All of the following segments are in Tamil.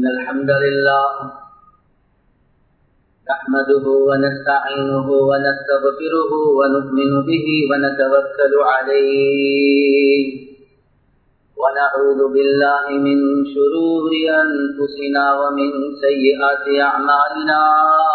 إن الحمد لله نحمده ونستعينه ونستغفره ونؤمن به ونتوكل عليه ونعوذ بالله من شرور أنفسنا ومن سيئات أعمالنا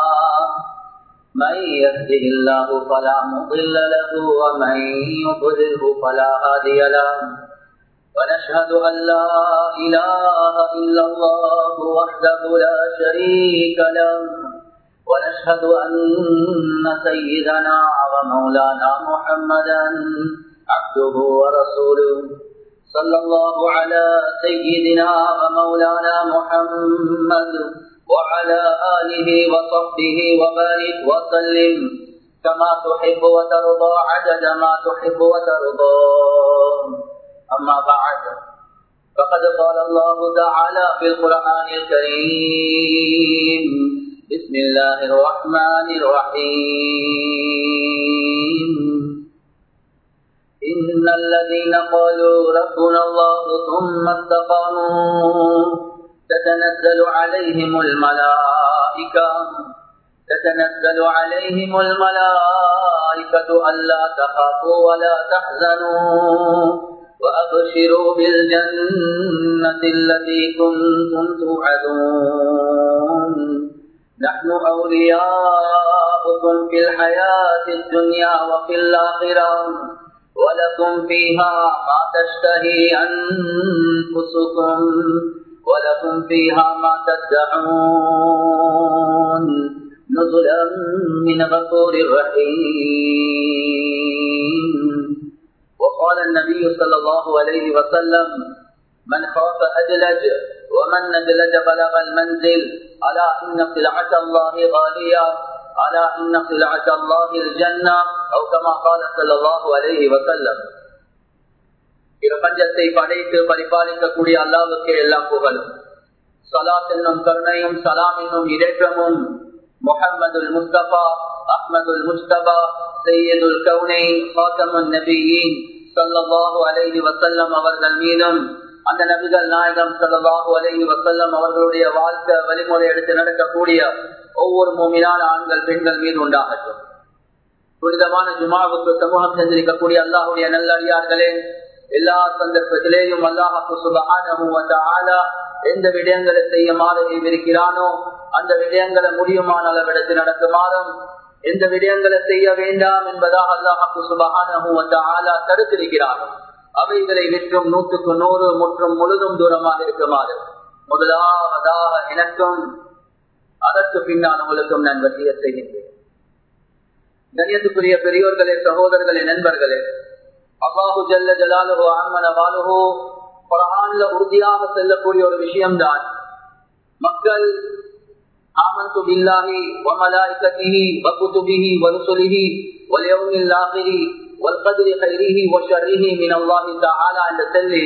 من يهده الله فلا مضل له ومن يضلله فلا هادي له ونشهد أن لا إله إلا الله وحده لا شريك له ونشهد أن سيدنا ومولانا محمدا عبده ورسوله صلى الله على سيدنا ومولانا محمد وعلى آله وصحبه وبارك وسلم كما تحب وترضى عدد ما تحب وترضى أما بعد فقد قال الله تعالى في القرآن الكريم بسم الله الرحمن الرحيم إن الذين قالوا ربنا الله ثم استقاموا تتنزل عليهم الملائكة تتنزل عليهم الملائكة ألا تخافوا ولا تحزنوا وأبشروا بالجنة التي كنتم توعدون نحن أولياؤكم في الحياة الدنيا وفي الآخرة ولكم فيها ما تشتهي أنفسكم ولكم فيها ما تدعون نزلا من غفور رحيم وقال النبي صلى الله عليه وسلم من خاف أدلج ومن ندلج بلغ المنزل ألا إن سلعة الله غالية ألا إن سلعة الله الجنة أو كما قال صلى الله عليه وسلم பிரபஞ்சத்தை படைத்து பரிபாலிக்கக்கூடிய அல்லாவுக்கு எல்லாம் புகழும் சலாத் என்னும் கருணையும் சலாம் என்னும் இடேற்றமும் முகமதுல் முஸ்தபா அஹ்மதுல் முஸ்தபா சையதுல் கவுனை பாத்தமுன் நபியின் சல்லாஹூ அலைஹி வசல்லம் அவர்கள் மீதும் அந்த நபிகள் நாயகம் சல்லாஹூ அலைஹி வசல்லம் அவர்களுடைய வாழ்க்கை வழிமுறை எடுத்து நடக்கக்கூடிய ஒவ்வொரு மூமினான ஆண்கள் பெண்கள் மீது உண்டாகட்டும் புனிதமான ஜுமாவுக்கு சமூகம் சென்றிருக்கக்கூடிய அல்லாஹுடைய நல்லடியார்களே எல்லா சந்தர்ப்பத்திலேயும் அல்லாஹு சுபகான எந்த விடயங்களை செய்யுமாறு இருக்கிறானோ அந்த விடயங்களை முடியுமான அளவிடத்து நடக்குமாறும் எந்த விடயங்களை செய்ய வேண்டாம் என்பதாக அல்லாஹு சுபகான தடுத்திருக்கிறானோ அவைகளை விற்றும் நூற்றுக்கு நூறு முற்றும் முழுதும் தூரமாக இருக்குமாறு முதலாவதாக எனக்கும் அதற்கு பின்னால் உங்களுக்கும் நான் வசிய செய்கின்றேன் கண்ணியத்துக்குரிய பெரியோர்களே சகோதரர்களே நண்பர்களே அல்லாஹு ஜல்ல ஜலாலுஹோ அம்மன வாலுஹோ குரான்ல உறுதியாக செல்லக்கூடிய ஒரு விஷயம்தான் மக்கள் ஆமந்து பில்லாஹி வமலாய்கத்திஹி வகுதுபிஹி வருசுலிஹி வல்யவுமில் ஆகிரி வல்கதிரி கைரிஹி வஷரிஹி மின் அல்லாஹி தஆலா என்று சொல்லி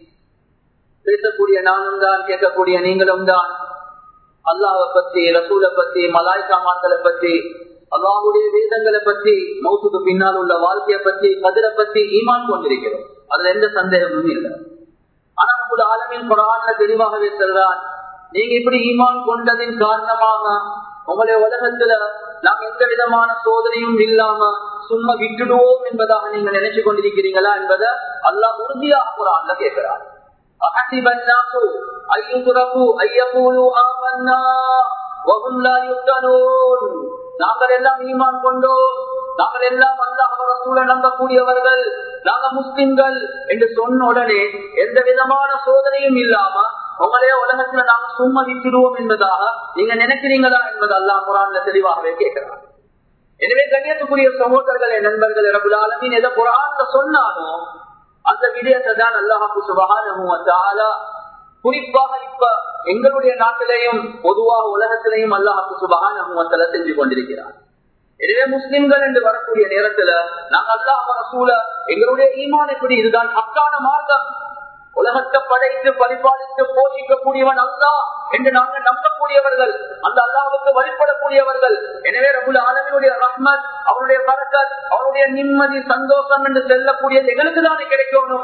பேசக்கூடிய நானும் தான் கேட்கக்கூடிய நீங்களும் தான் அல்லாவை பத்தி ரசூலை பத்தி மலாய்காமான்களை பத்தி அல்லாவுடைய வேதங்களை பத்தி மௌத்துக்கு பின்னால் உள்ள வாழ்க்கையை பத்தி கதிரை பத்தி ஈமான் கொண்டிருக்கிறோம் அதுல எந்த சந்தேகமும் இல்லை ஆனா நமது ஆலமின் குரான்ல தெளிவாகவே செல்றான் நீங்க இப்படி ஈமான் கொண்டதின் காரணமாக உங்களுடைய உலகத்துல நாங்க எந்த விதமான சோதனையும் இல்லாம சும்மா விட்டுடுவோம் என்பதாக நீங்க நினைச்சு கொண்டிருக்கிறீங்களா என்பதை அல்லாஹ் உறுதியாக குரான்ல கேட்கிறார் أحسب الناس أن يتركوا أن يقولوا آمنا وهم لا يفتنون நாங்கள் எல்லாம் ஈமான் கொண்டோம் நாங்கள் எல்லாம் அல்லாஹ் ரசூலை நம்பக்கூடியவர்கள் நாங்க முஸ்லிம்கள் என்று சொன்ன உடனே எந்த விதமான சோதனையும் இல்லாம உங்களைய உலகத்துல நாங்க சும்மா விட்டுடுவோம் என்பதாக நீங்க நினைக்கிறீங்களா என்பது அல்லாஹ் குரான்ல தெளிவாகவே கேட்கிறார் எனவே கண்ணியத்துக்குரிய சகோதரர்களே நண்பர்கள் ரபுல்லாலமின் எதை குரான்ல சொன்னானோ அந்த விடயத்தை தான் அல்லாஹாக்கு சுபகான குறிப்பாக இப்ப எங்களுடைய நாட்டிலையும் பொதுவாக உலகத்திலையும் அல்லாஹாக்கு சுபகான செஞ்சு கொண்டிருக்கிறார் எனவே முஸ்லிம்கள் என்று வரக்கூடிய நேரத்துல நாங்க அல்லாஹ் ரசூல எங்களுடைய ஈமான் எப்படி இதுதான் ஹக்கான மார்க்கம் உலகத்தை படைத்து பரிபாலித்து போஷிக்கக்கூடியவன் அல்லா என்று நாங்கள் நம்பக்கூடியவர்கள் அந்த அல்லாவுக்கு வழிபடக்கூடியவர்கள் எனவே ரகுல் ஆலமினுடைய ரஹ்மத் அவனுடைய பரக்கத் அவனுடைய நிம்மதி சந்தோஷம் என்று செல்லக்கூடியது எங்களுக்கு தானே கிடைக்கணும்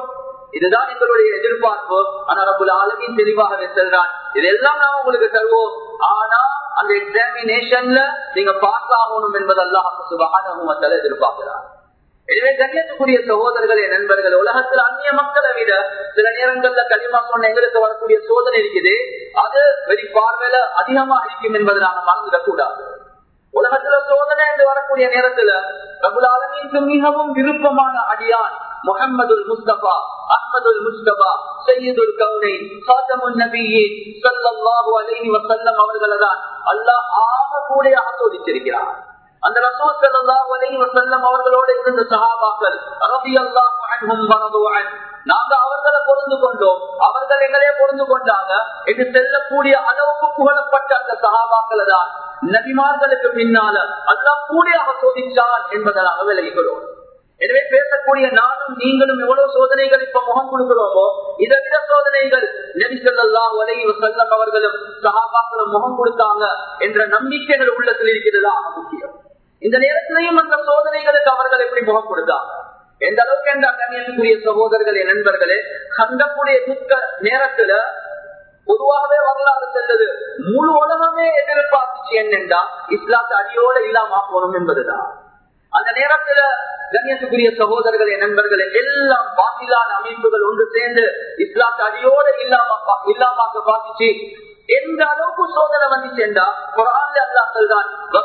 இதுதான் எங்களுடைய எதிர்பார்ப்பு ஆனா ரபுல் ஆலமின் தெளிவாகவே செல்றான் இதெல்லாம் நாம் உங்களுக்கு தருவோம் ஆனா அந்த எக்ஸாமினேஷன்ல நீங்க பாஸ் ஆகணும் என்பது அல்லாஹ் சுபகான எதிர்பார்க்கிறார் எனவே கண்ணியத்துக்குரிய சகோதரர்களே நண்பர்கள் உலகத்தில் அந்நிய மக்களை விட சில நேரங்கள்ல களிமா சொன்ன எங்களுக்கு வரக்கூடிய சோதனை இருக்குது அது வெறி பார்வையில அதிகமா இருக்கும் என்பதை நாங்க மறந்துடக் கூடாது உலகத்துல சோதனை என்று வரக்கூடிய நேரத்துல ரபுல் ஆலமீனுக்கு மிகவும் விருப்பமான அடியான் முகமதுல் முஸ்தபா அஹ்மதுல் முஸ்தபா சையதுல் கவுனை சாத்தமுன் நபியே சல்லல்லாஹு அலைஹி வஸல்லம் அவர்களை தான் அல்லாஹ் ஆக கூடையாக சோதிச்சிருக்கிறார் அந்த ரசூல் ஸல்லல்லாஹு அலைஹி வஸல்லம் அவர்களோட இருந்த சஹாபாக்கள் ரலியல்லாஹு அன்ஹும் வரது அன் நாங்க அவர்களை பொருந்து கொண்டோம் அவர்கள் எங்களே பொருந்து கொண்டாங்க என்று செல்லக்கூடிய அளவுக்கு புகழப்பட்ட அந்த சகாபாக்களை தான் நபிமார்களுக்கு பின்னால அல்லா கூடியாக சோதிச்சான் என்பதை நாங்கள் விலகிக்கிறோம் எனவே பேசக்கூடிய நானும் நீங்களும் எவ்வளவு சோதனைகள் இப்ப முகம் கொடுக்கிறோமோ இதை விட சோதனைகள் நெரிசல்லா வலைவு செல்லம் அவர்களும் சகாபாக்களும் முகம் கொடுத்தாங்க என்ற நம்பிக்கைகள் உள்ளத்தில் இருக்கிறதா முக்கியம் இந்த நேரத்திலையும் அந்த சோதனைகளுக்கு அவர்கள் எப்படி முகம் கொடுத்தாங்க எந்த அளவுக்கு என்ற கண்ணியத்துக்குரிய சகோதரர்களே நண்பர்களே கண்டக்கூடிய துக்க நேரத்துல பொதுவாகவே வரலாறு சென்றது முழு உலகமே எதிர்பார்த்துச்சு என்னென்றா இஸ்லாத்து அடியோட இல்லாம போகணும் என்பதுதான் அந்த நேரத்துல கண்ணியத்துக்குரிய சகோதரர்களே நண்பர்களே எல்லாம் பாத்திலான அமைப்புகள் ஒன்று சேர்ந்து இஸ்லாத்து அடியோட இல்லாம இல்லாமக்க பார்த்துச்சு எந்த அளவுக்கு சோதனை வந்துச்சுண்டா குரான்ல அல்லா சொல்றான்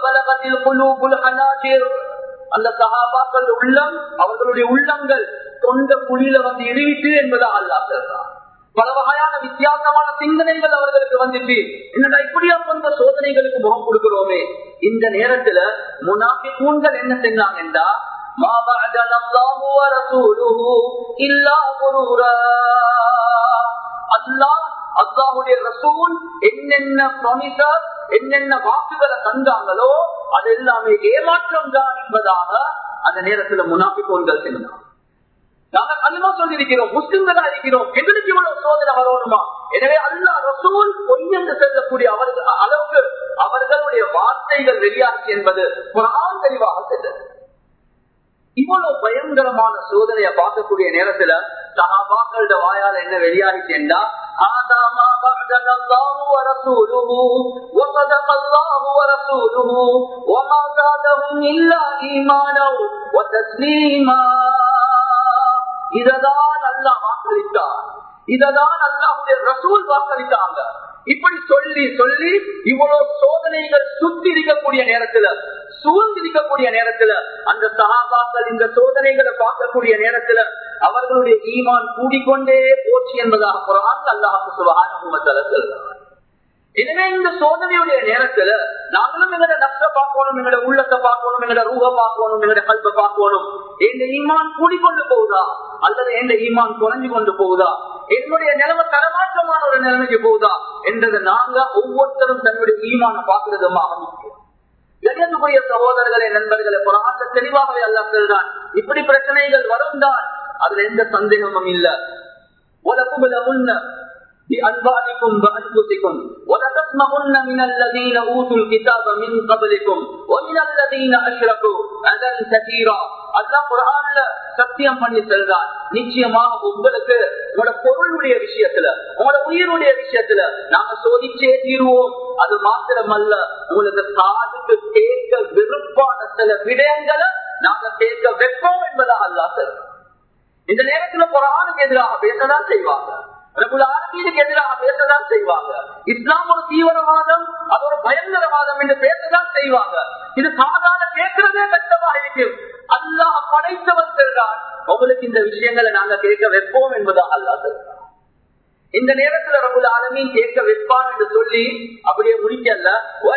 அந்த சகாபாக்கள் உள்ளம் அவர்களுடைய உள்ளங்கள் தொண்ட குழியில வந்து இடிவிட்டு என்பதா அல்லா சொல்றான் பல வகையான வித்தியாசமான சிந்தனைகள் அவர்களுக்கு வந்துச்சு என்னடா இப்படியா வந்த சோதனைகளுக்கு முகம் கொடுக்கிறோமே இந்த நேரத்துல முனாபி தூண்கள் என்ன செஞ்சாங்கன்றா அல்லாஹுடைய ரசூல் என்னென்ன ப்ராமிசர் என்னென்ன வாக்குகளை தந்தாங்களோ அது எல்லாமே ஏமாற்றம் தான் என்பதாக அந்த நேரத்துல முனாபிக்கோன்கள் செஞ்சாங்க நாங்க கண்ணிமா சொல்லியிருக்கிறோம் முஸ்லிம்களா இருக்கிறோம் எங்களுக்கு இவ்வளவு சோதனை வரணுமா எனவே அல்லா ரசூல் பொய்யென்று செல்லக்கூடிய அவர்கள் அளவுக்கு அவர்களுடைய வார்த்தைகள் வெளியாச்சு என்பது குரான் தெளிவாக செல்லுது இவ்வளவு பயங்கரமான சோதனையை பார்க்கக்கூடிய நேரத்துல சகாபாக்களோட வாயால என்ன வெளியாகிச்சேன்டா ஆதாமா بعدنا الله ورسوله وصدق الله ورسوله وما زادهم إلا إيمانا وتسليما இததான் அல்லாஹ் வாக்களித்தார் இததான் அல்லாஹுடைய ரசூல் வாக்களித்தாங்க இப்படி சொல்லி சொல்லி இவ்வளவு சோதனைகள் சுத்தி இருக்கக்கூடிய நேரத்துல சூழ்ந்திருக்கக்கூடிய நேரத்துல அந்த சகாபாக்கள் இந்த சோதனைகளை பார்க்கக்கூடிய நேரத்துல அவர்களுடைய ஈமான் கூடிக்கொண்டே போச்சு என்பதாக குரான் அல்லாஹு சுபகான எனவே இந்த சோதனையுடைய நேரத்துல நாங்களும் எங்களோட நஷ்ட பார்க்கணும் எங்களோட உள்ளத்தை பார்க்கணும் எங்களோட ரூக பார்க்கணும் எங்களோட கல்ப பார்க்கணும் எந்த ஈமான் கூடிக்கொண்டு போகுதா அல்லது எந்த ஈமான் குறைஞ்சு கொண்டு போகுதா என்னுடைய நிலைமை தரமாற்றமான ஒரு நிலைமைக்கு போகுதா என்றதை நாங்க ஒவ்வொருத்தரும் தன்னுடைய ஈமான பார்க்கிறதுமாக முக்கியம் கணியத்துக்குரிய சகோதரர்களே நண்பர்களே புறாந்த தெளிவாகவே அல்ல செல்றான் இப்படி பிரச்சனைகள் வரும் தான் அதுல எந்த சந்தேகமும் இல்ல உலகம் بأنبائكم وأنفسكم ولتسمعن من الذين أوتوا الكتاب من قبلكم ومن الذين أشركوا أذى كثيرا அல்லா குரான்ல சத்தியம் பண்ணி செல்றான் நிச்சயமாக உங்களுக்கு உங்களோட பொருளுடைய விஷயத்துல உங்களோட உயிருடைய விஷயத்துல நாங்க சோதிச்சே தீருவோம் அது மாத்திரமல்ல உங்களுக்கு காதுக்கு கேட்க விருப்பான சில விடயங்களை நாங்க கேட்க வைப்போம் என்பதாக அல்லா சொல்றோம் இந்த நேரத்துல குரானுக்கு எதிராக பேசதான் செய்வாங்க ரகுலாரமீனுக்கு எதிராக பேசதான் செய்வாங்க இஸ்லாம் ஒரு தீவிரவாதம் அது ஒரு பயங்கரவாதம் என்று பேசதான் செய்வாங்க இது சாதாரண கேட்கிறதே கஷ்டமா இருக்கு அல்லாஹ் படைத்தவன் செல்றான் உங்களுக்கு இந்த விஷயங்களை நாங்க கேட்க வைப்போம் என்பதா அல்லாஹ் சொல்றான் இந்த நேரத்துல ரகுல் ஆலமீன் கேட்க வைப்பான் என்று சொல்லி அப்படியே முடிக்கல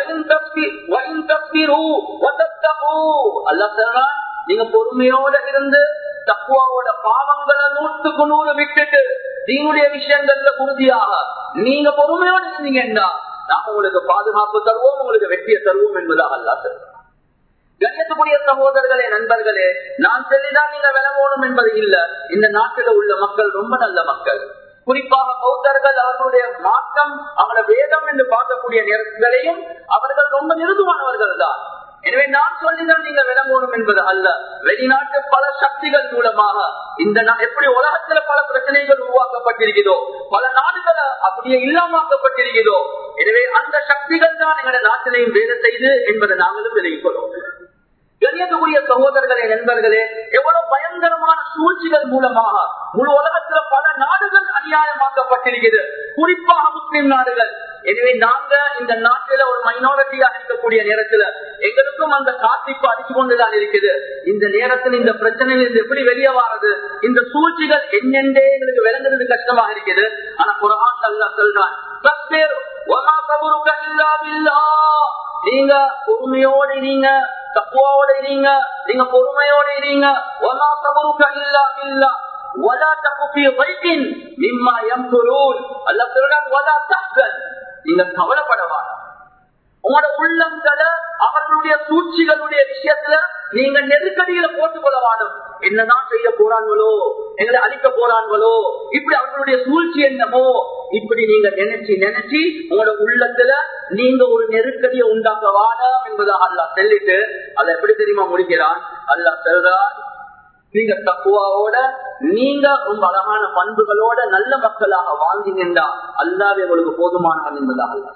அல்லா சொல்றான் நீங்க பொறுமையோட இருந்து தக்குவாவோட பாவங்களை நூற்றுக்கு நூறு விட்டுட்டு நீங்களுடைய விஷயங்கள்ல உறுதியாக நீங்க பொறுமையோடு இருந்தீங்கன்னா நாம உங்களுக்கு பாதுகாப்பு தருவோம் உங்களுக்கு வெற்றியை தருவோம் என்பதாக அல்லா கண்ணியத்துக்குரிய சகோதரர்களே நண்பர்களே நான் சொல்லிதான் நீங்க விளங்கணும் என்பது இல்ல இந்த நாட்டில உள்ள மக்கள் ரொம்ப நல்ல மக்கள் குறிப்பாக பௌத்தர்கள் அவர்களுடைய மாற்றம் அவங்கள வேதம் என்று பார்க்கக்கூடிய நேரங்களையும் அவர்கள் ரொம்ப நிருதுமானவர்கள் தான் எனவே நான் சொல்லிதான் நீங்க விளங்கணும் என்பது அல்ல வெளிநாட்டு பல சக்திகள் மூலமாக இந்த நா- எப்படி உலகத்துல பல பிரச்சனைகள் உருவாக்கப்பட்டிருக்கிறதோ பல நாடுகளை அப்படியே இல்லாமக்கப்பட்டிருக்கிறதோ எனவே அந்த சக்திகள் தான் எங்களுடைய நாட்டிலையும் வேலை செய்து என்பதை நாங்களும் விலகிக்கொள்வோம் கண்ணியத்துக்குரிய சகோதரர்களே நண்பர்களே எவ்வளவு பயங்கரமான சூழ்ச்சிகள் மூலமாக முழு உலகத்துல பல நாடுகள் அநியாயமாக்கப்பட்டிருக்கிறது குறிப்பாக முஸ்லிம் நாடுகள் எனவே நாங்க இந்த நாட்டில ஒரு மைனாரிட்டியாக இருக்கக்கூடிய நேரத்துல எங்களுக்கும் அந்த காத்திப்பு அடிச்சு கொண்டுதான் இருக்குது இந்த நேரத்தில் இந்த பிரச்சனையில இருந்து எப்படி வெளியே வாரது இந்த சூழ்ச்சிகள் என்னென்றே எங்களுக்கு விளங்குறது கஷ்டமாக இருக்குது ஆனா குரான் அல்லா சொல்றான் "ஃபஸ்பிர் வமா சபுருக இல்லா பில்லாஹ்." நீங்க பொறுமையோடு நீங்க தக்குவாவோட இருங்க நீங்க பொறுமையோட இருங்க ஒன்னா சபருக்க இல்லா இல்லா ولا تك في ضيق مما يمكرون الله சொல்றான் ولا تحزن நீங்க கவலைப்படவா உங்களோட உள்ளங்களை அவர்களுடைய சூழ்ச்சிகளுடைய விஷயத்துல நீங்க நெருக்கடியில போட்டுக் கொள்ளவாடும் என்னதான் செய்ய போறாங்களோ எங்களை அழிக்க போறாங்களோ இப்படி அவர்களுடைய சூழ்ச்சி என்னமோ இப்படி நீங்க நினைச்சு நினைச்சு உங்களோட உள்ளத்துல நீங்க ஒரு நெருக்கடியை உண்டாக்க வாடாம் என்பதாக அல்லா சொல்லிட்டு அதை எப்படி தெரியுமா முடிக்கிறான் அல்லா சொல்றான் நீங்க தக்குவாவோட நீங்க ரொம்ப அழகான பண்புகளோட நல்ல மக்களாக வாழ்ந்தீங்கன்னா அல்லாவே உங்களுக்கு போதுமானவன் என்பதாக அல்லா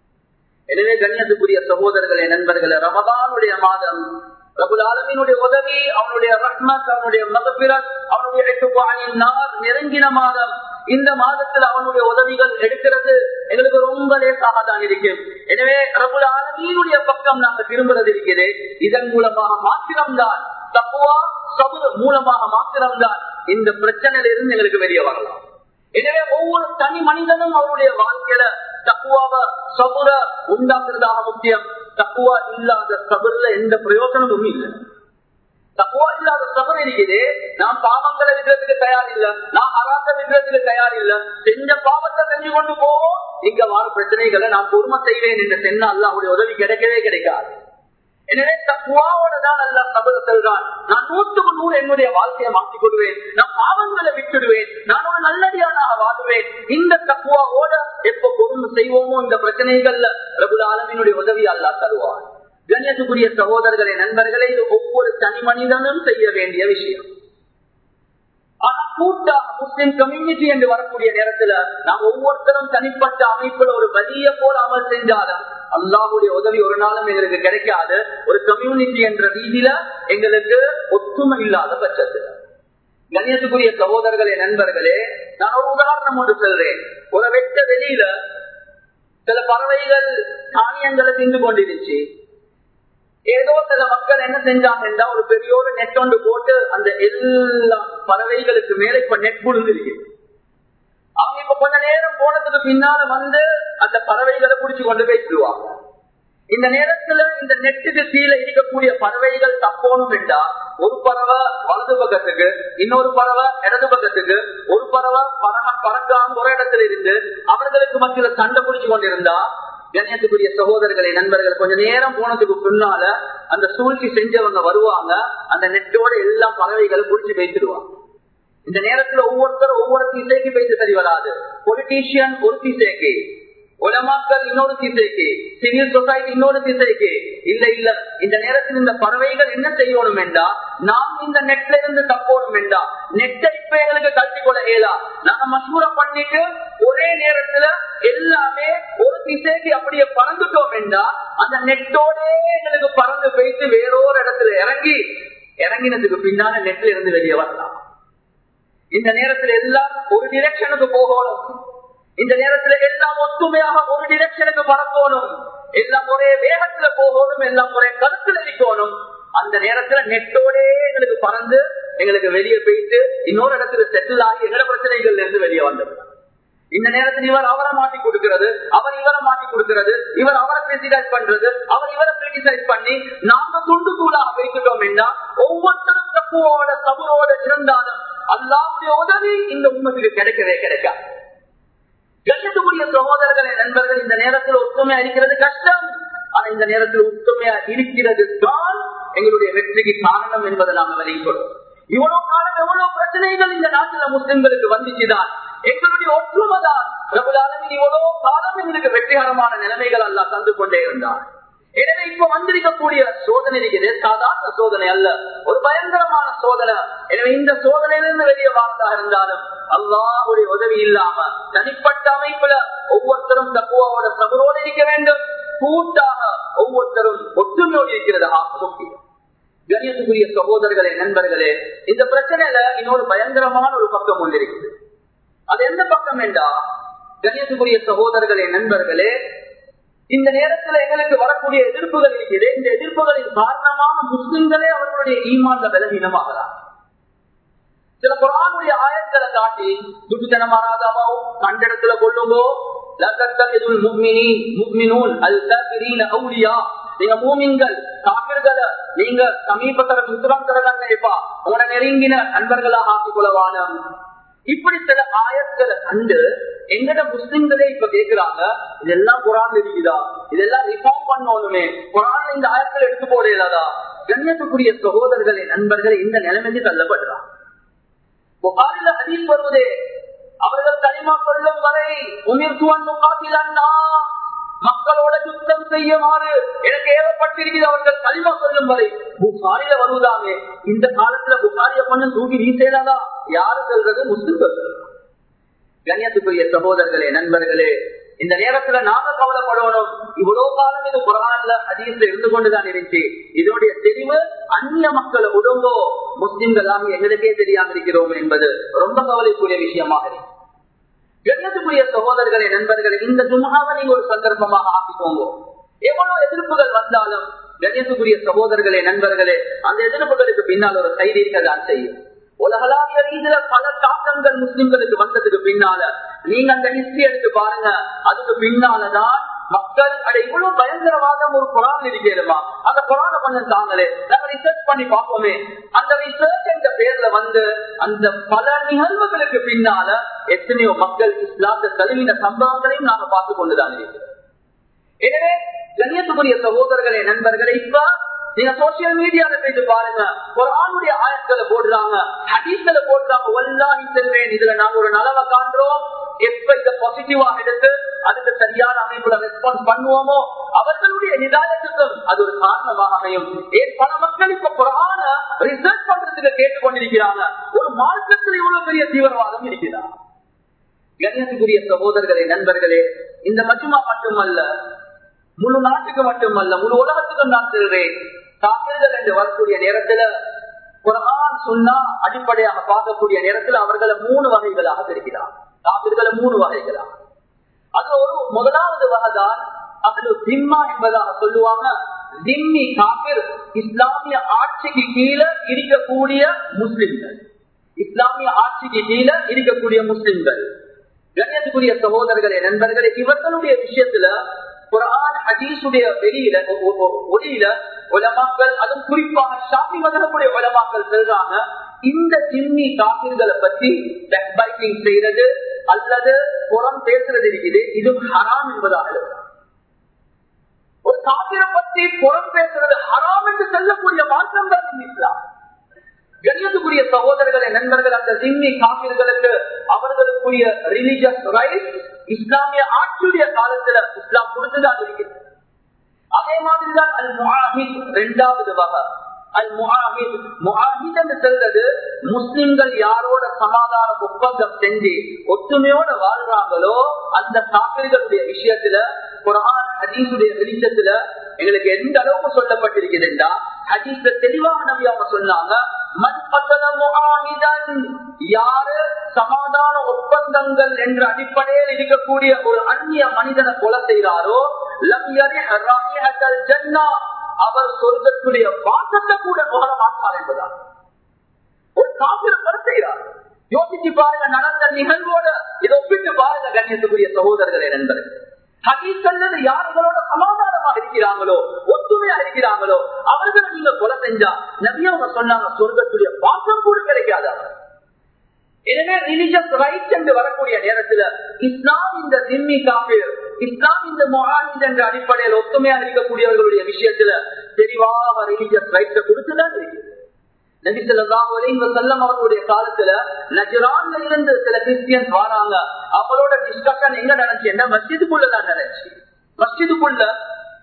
எனவே கண்ணியத்துக்குரிய சகோதரர்களே நண்பர்களே ரமதானுடைய மாதம் பிரபுல் ஆலமினுடைய உதவி அவனுடைய ரஹ்மத் அவனுடைய மகபிரத் அவனுடைய எட்டுப்பாயின் நார் நெருங்கின மாதம் இந்த மாதத்தில் அவனுடைய உதவிகள் எடுக்கிறது எங்களுக்கு ரொம்ப லேசாக தான் இருக்கு எனவே ரபுல் ஆலமீனுடைய பக்கம் நாங்கள் திரும்புறது இருக்கிறது இதன் மூலமாக மாத்திரம்தான் தப்புவா சபுர மூலமாக மாத்திரம்தான் இந்த பிரச்சனையில இருந்து எங்களுக்கு வெளியே வரலாம் எனவே ஒவ்வொரு தனி மனிதனும் அவருடைய வாழ்க்கையில தக்குவாவ சபுர உண்டாக்குறதாக முக்கியம் தக்குவா இல்லாத சபுர்ல எந்த பிரயோஜனமும் இல்லை தக்குவா இல்லாத சபர் இருக்குது நான் பாவங்களை விடுறதுக்கு தயார் இல்ல நான் அராத்த விடுறதுக்கு தயார் இல்ல செஞ்ச பாவத்தை செஞ்சு கொண்டு போவோம் இங்க வார பிரச்சனைகளை நான் பொறுமை செய்வேன் என்று சென்னா அல்லாவுடைய உதவி கிடைக்கவே கிடைக்காது எனவே தக்குவாவோட தான் அல்ல சபத செல்றான் நான் நூற்றுக்கு நூறு என்னுடைய வாழ்க்கையை மாற்றிக் கொள்வேன் நான் பாவங்களை விட்டுடுவேன் நான் ஒரு நல்லடியானாக வாழுவேன் இந்த தக்குவாவோட எப்ப பொறுமை செய்வோமோ இந்த பிரச்சனைகள்ல பிரபுல ஆலமினுடைய உதவி அல்லா தருவார் கண்ணியத்துக்குரிய சகோதரர்களே நண்பர்களே இது ஒவ்வொரு தனி மனிதனும் செய்ய வேண்டிய விஷயம் ஆனா கூட்டா முஸ்லிம் கம்யூனிட்டி என்று வரக்கூடிய நேரத்துல நாம் ஒவ்வொருத்தரும் தனிப்பட்ட அமைப்புல ஒரு வலிய போல் அமல் செஞ்சாலும் அல்லாஹுடைய உதவி ஒரு நாளும் எங்களுக்கு கிடைக்காது ஒரு கம்யூனிட்டி என்ற ரீதியில எங்களுக்கு ஒத்துமை இல்லாத பட்சத்துல கண்ணியத்துக்குரிய சகோதரர்களே நண்பர்களே நான் ஒரு உதாரணம் ஒன்று சொல்றேன் ஒரு வெட்ட வெளியில சில பறவைகள் தானியங்களை தின்று கொண்டிருச்சு ஏதோ சில மக்கள் என்ன செஞ்சாங்கன்னா ஒரு பெரிய ஒரு நெட் ஒன்று போட்டு அந்த எல்லா பறவைகளுக்கு மேல இப்ப நெட் புழுந்துருக்கு அவங்க இப்ப கொஞ்ச நேரம் போனதுக்கு பின்னால வந்து அந்த பறவைகளை புடிச்சு கொண்டு போயிடுவாங்க இந்த நேரத்துல இந்த நெட்டுக்கு கீழே இருக்கக்கூடிய பறவைகள் தப்போணும் என்றா ஒரு பறவை வலது பக்கத்துக்கு இன்னொரு பறவை இடது பக்கத்துக்கு ஒரு பறவை பறக்க பறக்காம ஒரு இடத்துல இருந்து அவர்களுக்கு மத்தியில சண்டை பிடிச்சு கொண்டிருந்தா கண்ணியத்துக்குரிய சகோதரர்களை நண்பர்கள் கொஞ்ச நேரம் போனதுக்கு பின்னால அந்த சூழ்ச்சி செஞ்சவங்க வருவாங்க அந்த நெட்டோட எல்லா பறவைகளும் பிடிச்சி வைத்துடுவாங்க இந்த நேரத்துல ஒவ்வொருத்தரும் ஒவ்வொரு திசைக்கு பேச சரி வராது பொலிட்டீஷியன் ஒரு திசைக்கு உலமாக்கள் இன்னொரு திசைக்கு சிவில் சொசைட்டி இன்னொரு திசைக்கு இல்ல இல்ல இந்த நேரத்தில் இந்த பறவைகள் என்ன செய்யணும் என்றா நாம் இந்த நெட்ல இருந்து தப்போணும் என்றா நெட்டை இப்ப எங்களுக்கு கட்டிக்கொள்ள இயலா நாங்க மசூர பண்ணிட்டு ஒரே நேரத்துல எல்லாமே ஒரு திசைக்கு அப்படியே பறந்துட்டோம் என்றா அந்த நெட்டோட எங்களுக்கு பறந்து போயிட்டு வேறொரு இடத்துல இறங்கி இறங்கினதுக்கு பின்னால நெட்ல இருந்து வெளியே வரலாம் இந்த நேரத்துல எல்லாம் ஒரு டிரெக்ஷனுக்கு போகணும் இந்த நேரத்துல எல்லாம் ஒத்துமையாக ஒரு டிரெக்ஷனுக்கு பறக்கணும் எல்லாம் ஒரே வேகத்துல போகணும் எல்லாம் ஒரே கருத்துல இருக்கணும் அந்த நேரத்துல நெட்டோட எங்களுக்கு பறந்து எங்களுக்கு வெளியே போயிட்டு இன்னொரு இடத்துல செட்டில் ஆகி எங்களோட பிரச்சனைகள்ல இருந்து வெளியே வந்தது இந்த நேரத்தில் இவர் அவரை மாட்டி கொடுக்கிறது அவர் இவரை மாட்டி கொடுக்கிறது இவர் அவரை கிரிட்டிசைஸ் பண்றது அவர் இவரை கிரிட்டிசைஸ் பண்ணி நாங்க துண்டு தூளாக வைத்துட்டோம் என்றா ஒவ்வொருத்தரும் தப்புவோட சபுரோட இருந்தாலும் அல்லாவுடைய உதவி இந்த உண்மைக்கு கிடைக்கவே கிடைக்காது கண்ணியத்துக்குரிய சகோதரர்களே நண்பர்கள் இந்த நேரத்தில் ஒற்றுமையா இருக்கிறது கஷ்டம் ஆனா இந்த நேரத்தில் ஒற்றுமையா இருக்கிறது தான் எங்களுடைய வெற்றிக்கு காரணம் என்பதை நாம வெளியிட்டோம் இவ்வளவு காலம் எவ்வளவு பிரச்சனைகள் இந்த நாட்டில் முஸ்லிம்களுக்கு வந்துச்சுதான் எங்களுடைய ஒற்றுமைதான் பிரபுலாலமின் இவ்வளவு காலம் எங்களுக்கு வெற்றிகரமான நிலைமைகள் எல்லாம் தந்து கொண்டே இருந்தார் எனவே இப்ப வந்திருக்கக்கூடிய சோதனை இருக்குது சாதாரண சோதனை அல்ல ஒரு பயங்கரமான சோதனை எனவே இந்த சோதனையிலிருந்து வெளியே வாழ்ந்தாக இருந்தாலும் அல்லாவுடைய உதவி இல்லாம தனிப்பட்ட அமைப்புல ஒவ்வொருத்தரும் தப்புவோட சபரோடு இருக்க வேண்டும் கூட்டாக ஒவ்வொருத்தரும் ஒற்றுமையோடு இருக்கிறது ஆசை கணியத்துக்குரிய சகோதரர்களே நண்பர்களே இந்த பிரச்சனையில இன்னொரு பயங்கரமான ஒரு பக்கம் ஒன்று இருக்குது அது எந்த பக்கம் என்றா கணியத்துக்குரிய சகோதரர்களே நண்பர்களே இந்த நேரத்தில் எங்களுக்கு வரக்கூடிய எதிர்ப்புகள் இருக்குது இந்த எதிர்ப்புகளின் காரணமாக முஸ்லிம்களே அவர்களுடைய ஈமான்ல பலவீனமாகலாம் சில குரானுடைய ஆயங்களை காட்டி துட்டுத்தனமானாதாவோ கண்ட இடத்துல கொள்ளுங்கோ நீங்க மூமிங்கள் காப்பிர்களை நீங்க சமீபத்தர சுத்தரம் தரலாம் நினைப்பா உங்களை நெருங்கின நண்பர்களாக ஆக்கிக் கொள்ளவான இப்படி சில ஆயத்களை கண்டு எங்கட முஸ்லிம்களே இப்ப கேக்குறாங்க இதெல்லாம் குரான் இருக்குதா இதெல்லாம் ரிஃபார்ம் பண்ணணுமே குரான் இந்த ஆயத்தில் எடுத்து போடையிலதா கண்ணியத்துக்குரிய சகோதரர்களே நண்பர்களே இந்த நிலைமைக்கு தள்ளப்படுறாங்க புகாரில ஹதீஸ் வருவதே அவர்கள் களிமா கொள்ளும் வரை உமிர்த்துவன் முகாத்திலன்னா மக்களோட யுத்தம் செய்யுமாறு எனக்கு ஏவப்பட்டிருக்கிறது அவர்கள் களிமா சொல்லும் வரை புகாரில வருவதாங்க இந்த காலத்துல புகாரிய கொஞ்சம் தூக்கி வீசேனாதா யாரு சொல்றது முஸ்லிம்கள் கண்ணியத்துக்குரிய சகோதரர்களே நண்பர்களே இந்த நேரத்துல நாம கவலைப்படணும் இவ்வளவு காலம் இது குரான்ல ஹதீஸ்ல இருந்து கொண்டுதான் இருந்துச்சு இதனுடைய தெளிவு அந்நிய மக்களை உடம்போ முஸ்லிம்களாக எங்களுக்கே தெரியாம இருக்கிறோம் என்பது ரொம்ப கவலைக்குரிய விஷயமாக இருக்கு கண்ணியத்துக்குரிய சகோதரர்களே நண்பர்களே இந்த ஜும்மாவை நீங்க ஒரு சந்தர்ப்பமாக ஆக்கிக்கோங்க எவ்வளவு எதிர்ப்புகள் வந்தாலும் கண்ணியத்துக்குரிய சகோதரர்களே நண்பர்களே அந்த எதிர்ப்புகளுக்கு பின்னால் ஒரு கைது இருக்கதான் செய்யும் உலகளாவிய ரீதியில பல தாக்கங்கள் முஸ்லிம்களுக்கு வந்ததுக்கு பின்னால நீங்க அந்த ஹிஸ்டரி எடுத்து பாருங்க அதுக்கு பின்னாலதான் மக்கள் அட இவ்வளவு பயங்கரவாதம் ஒரு குரான் இருக்கிறமா அந்த குரான கொஞ்சம் தாங்களே நாங்க ரிசர்ச் பண்ணி பார்ப்போமே அந்த ரிசர்ச் என்ற பேர்ல வந்து அந்த பல நிகழ்வுகளுக்கு பின்னால எத்தனையோ மக்கள் இஸ்லாத்தை தழுவின சம்பவங்களையும் நாங்க பார்த்து கொண்டுதான் இருக்கிறோம் எனவே கண்ணியத்துக்குரிய சகோதரர்களே நண்பர்களே இப்ப நீங்க சோசியல் மீடியால போயிட்டு பாருங்க ஒரு ஆணுடைய ஆயத்துல போடுறாங்க ஹதீஸ்ல போடுறாங்க ஒல்லாஹி செல்வேன் இதுல நாங்க ஒரு நலவை காண்றோம் எப்ப இத பாசிட்டிவா எடுத்து அதுக்கு சரியான அமைப்புல ரெஸ்பான்ஸ் பண்ணுவோமோ அவர்களுடைய நிதாயத்துக்கும் அது ஒரு காரணமாக அமையும் ஏன் பல மக்கள் இப்ப குரான ரிசர்ச் பண்றதுக்கு கேட்டுக்கொண்டிருக்கிறாங்க ஒரு மார்க்கத்தில் இவ்வளவு பெரிய தீவிரவாதம் இருக்கிறார் கண்ணியத்துக்குரிய சகோதரர்களே நண்பர்களே இந்த மஜ்மா மட்டுமல்ல முழு நாட்டுக்கு மட்டுமல்ல முழு உலகத்துக்கும் நான் சொல்றேன் தாக்குதல் என்று வரக்கூடிய நேரத்துல குரான் சொன்னா அடிப்படையாக பார்க்கக்கூடிய நேரத்தில் அவர்களை மூணு வகைகளாக பிரிக்கிறார் காப்பிர்களை மூணு வகைகளாக அது ஒரு முதலாவது வகைதான் அது திம்மா என்பதாக சொல்லுவாங்க திம்மி காப்பிர் இஸ்லாமிய ஆட்சிக்கு கீழே இருக்கக்கூடிய முஸ்லிம்கள் இஸ்லாமிய ஆட்சிக்கு கீழே இருக்கக்கூடிய முஸ்லிம்கள் கண்ணியத்துக்குரிய சகோதரர்களே நண்பர்களே இவர்களுடைய விஷயத்துல குரான் ஹதீஸுடைய வெளியில ஒளியில உலமாக்கள் அதுவும் குறிப்பாக ஷாப்பி மதனக்கூடிய உலமாக்கள் சொல்றாங்க இந்த ஜிம்மி காப்பீர்களை பத்தி பைக்கிங் செய்யறது அல்லது புறம் பேசுறது இருக்குது இது ஹராம் என்பதாக ஒரு காப்பீரை பத்தி புறம் பேசுறது ஹராம் என்று சொல்லக்கூடிய மாற்றம் தான் இஸ்லாம் கண்ணியத்துக்குரிய சகோதரர்களை நண்பர்கள் அந்த திம்மி காப்பீர்களுக்கு அவர்களுக்குரிய ரிலிஜியஸ் ரைட் இஸ்லாமிய ஆட்சியுடைய காலத்துல இஸ்லாம் கொடுத்துதான் இருக்கிறது அதே மாதிரிதான் அல் முஹாஹித் இரண்டாவது வகை அல் முஹாஹித் முஹாஹித் என்று சொல்றது முஸ்லிம்கள் யாரோட சமாதான ஒப்பந்தம் செஞ்சு ஒற்றுமையோட வாழ்றாங்களோ அந்த காப்பீர்களுடைய விஷயத்துல குரான் ஹதீஸுடைய வெளிச்சத்துல எங்களுக்கு எந்த அளவுக்கு சொல்லப்பட்டிருக்குதுன்னா ஹதீஸ்ல தெளிவாக நம்பி அவங்க சொன்னாங்க மண் பத்தல முகாமிதன் யாரு சமாதான ஒப்பந்தங்கள் என்ற அடிப்படையில் இருக்கக்கூடிய ஒரு அந்நிய மனிதனை கொலை செய்கிறாரோ ஜன்னா அவர் சொர்க்கத்துடைய வாசத்தை கூட நுகர மாட்டார் என்பதால் ஒரு காப்பிர கொலை செய்கிறார் யோசிச்சு பாருங்க நடந்த நிகழ்வோட இதை ஒப்பிட்டு பாருங்க கண்ணியத்துக்குரிய சகோதரர்களே நண்பர்கள் ஹதீசல்லது யார்களோட சமாதானமாக இருக்கிறாங்களோ ஒத்துமையா இருக்கிறாங்களோ அவர்களை நீங்க கொலை செஞ்சா நபி அவங்க சொன்னாங்க சொர்க்கத்துடைய பாசம் கூட கிடைக்காது அவர் எனவே ரிலிஜியஸ் ரைட் என்று வரக்கூடிய நேரத்துல இஸ்லாம் இந்த திம்மி காப்பீர் இஸ்லாம் இந்த மொஹானித் என்ற அடிப்படையில் ஒத்துமையா இருக்கக்கூடியவர்களுடைய விஷயத்துல தெளிவாக ரிலிஜியஸ் ரைட்ஸை கொடுத்துதான் இருக்குது செல்லம் அவர்களுடைய காலத்துல நஜரான்ல இருந்து சில கிறிஸ்டியன்ஸ் வராங்க அவரோட டிஸ்கஷன் எங்க நடந்துச்சு என்ன மஸ்ஜிதுக்குள்ளதான் நடந்துச்சு மஸ்ஜிதுக்குள்ள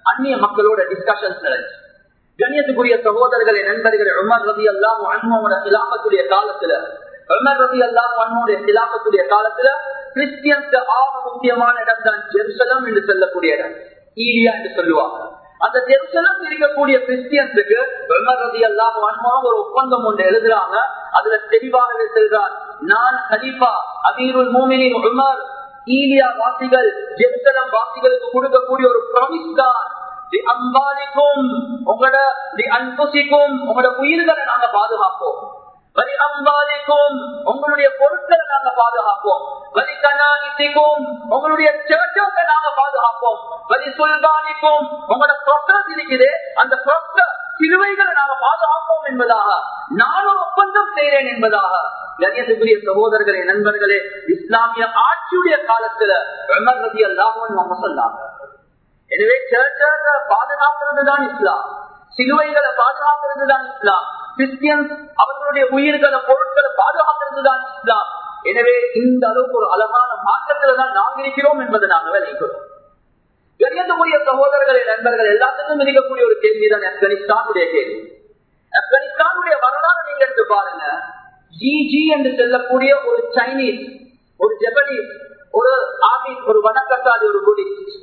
அந்நிய மக்களோட டிஸ்கஷன்ஸ் நடந்துச்சு கண்ணியத்துக்குரிய சகோதரர்களை நண்பர்கள் உமர் ரதி அல்லாம் அன்மோட சிலாபத்துடைய காலத்துல உமர் ரதி அல்லாம் அன்மோடைய சிலாபத்துடைய காலத்துல கிறிஸ்டியன்ஸ் ஆக முக்கியமான இடம் தான் ஜெருசலம் என்று சொல்லக்கூடிய இடம் ஈலியா என்று சொல்லுவாங்க அந்த ஜெருசலம் இருக்கக்கூடிய கிறிஸ்டியன்ஸுக்கு உமர் ரதி அல்லாம் அன்மா ஒரு ஒப்பந்தம் ஒன்று எழுதுறாங்க அதுல தெளிவாகவே செல்றார் நான் ஹலீஃபா அமீருல் மூமினின் உமர் ஈலியா வாசிகள் ஜெருசலம் வாசிகளுக்கு கொடுக்கக்கூடிய ஒரு ப்ராமிஸ் தான் அம்பாலிக்கும் உங்களோட அன்புசிக்கும் உங்களோட உயிர்களை நாங்க பாதுகாப்போம் வலி அம்பாலிக்கும் உங்களுடைய பொருட்களை நாங்க பாதுகாப்போம் வலி கனானிக்கும் உங்களுடைய சர்ச்சை நாங்க பாதுகாப்போம் வலி சுல்தானிக்கும் உங்களோட ப்ரொசஸ் இருக்குது அந்த ப்ரொசஸ் சிலுவைகளை நாங்க பாதுகாப்போம் என்பதாக நான் ஒரு ஒப்பந்தம் செய்கிறேன் என்பதாக கணியத்துக்குரிய சகோதரர்களே நண்பர்களே இஸ்லாமிய ஆட்சியுடைய காலத்துல உமர் ரதி அல்லாஹன் நம்ம சொன்னாங்க எனவே சர்ச்சை பாதுகாக்கிறது தான் இஸ்லாம் சிலுவைகளை பாதுகாக்கிறது தான் இஸ்லாம் கிறிஸ்டியன்ஸ் அவர்களுடைய உயிர்களை பொருட்களை பாதுகாக்கிறது தான் இஸ்லாம் எனவே இந்த அளவுக்கு ஒரு அழகான மாற்றத்துல தான் நாம் இருக்கிறோம் என்பதை நாங்கள் விளைக்கிறோம் கணியத்துக்குரிய சகோதரர்களே நண்பர்கள் எல்லாத்துக்கும் இருக்கக்கூடிய ஒரு கேள்விதான் ஆப்கானிஸ்தானுடைய கேள்வி ஆப்கானிஸ்தானுடைய வரலாறு நீங்க எடுத்து பாருங்க ஜி ஜி என்று சொல்லக்கூடிய ஒரு சைனீஸ் ஒரு ஜெபனீஸ் ஒரு ஆபிஸ் ஒரு வனக்கட்டாளி ஒரு புடிஸ்ட்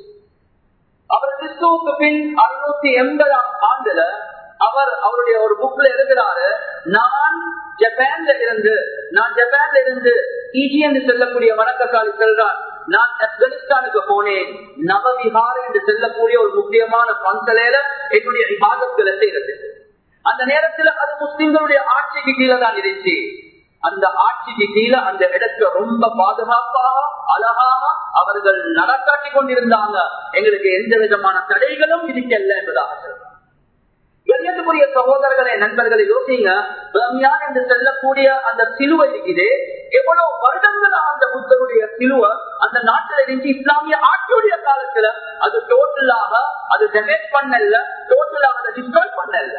அவர் கிறிஸ்துவுக்கு பின் அறுநூத்தி எண்பதாம் ஆண்டுல அவர் அவருடைய ஒரு புக்ல எழுதுறாரு நான் ஜப்பான்ல இருந்து நான் ஜப்பான்ல இருந்து ஈஜி என்று செல்லக்கூடிய வணக்கசாலி செல்றார் நான் ஆப்கானிஸ்தானுக்கு போனேன் நவவிஹார் என்று செல்லக்கூடிய ஒரு முக்கியமான பந்தலையில என்னுடைய விவாதத்துல செய்யறது அந்த நேரத்துல அது முஸ்லிம்களுடைய ஆட்சிக்கு கீழே தான் இருந்துச்சு அந்த ஆட்சிக்கு கீழே அந்த இடத்துல ரொம்ப பாதுகாப்பாக அழகாக அவர்கள் நடக்காட்டி கொண்டிருந்தாங்க எங்களுக்கு எந்த விதமான தடைகளும் இருக்கல்ல என்பதாக சொல்றாங்க கண்ணியத்துக்குரிய சகோதரர்களே நண்பர்களை யோசிங்க பிரம்யான் என்று செல்லக்கூடிய அந்த சிலுவை இருக்குது எவ்வளவு வருடங்களாக அந்த புத்தருடைய சிலுவை அந்த நாட்டில் இருந்து இஸ்லாமிய ஆட்சியுடைய காலத்துல அது டோட்டலாக அது டெமேட் பண்ணல டோட்டலாக அதை டிஸ்ட்ராய் பண்ணல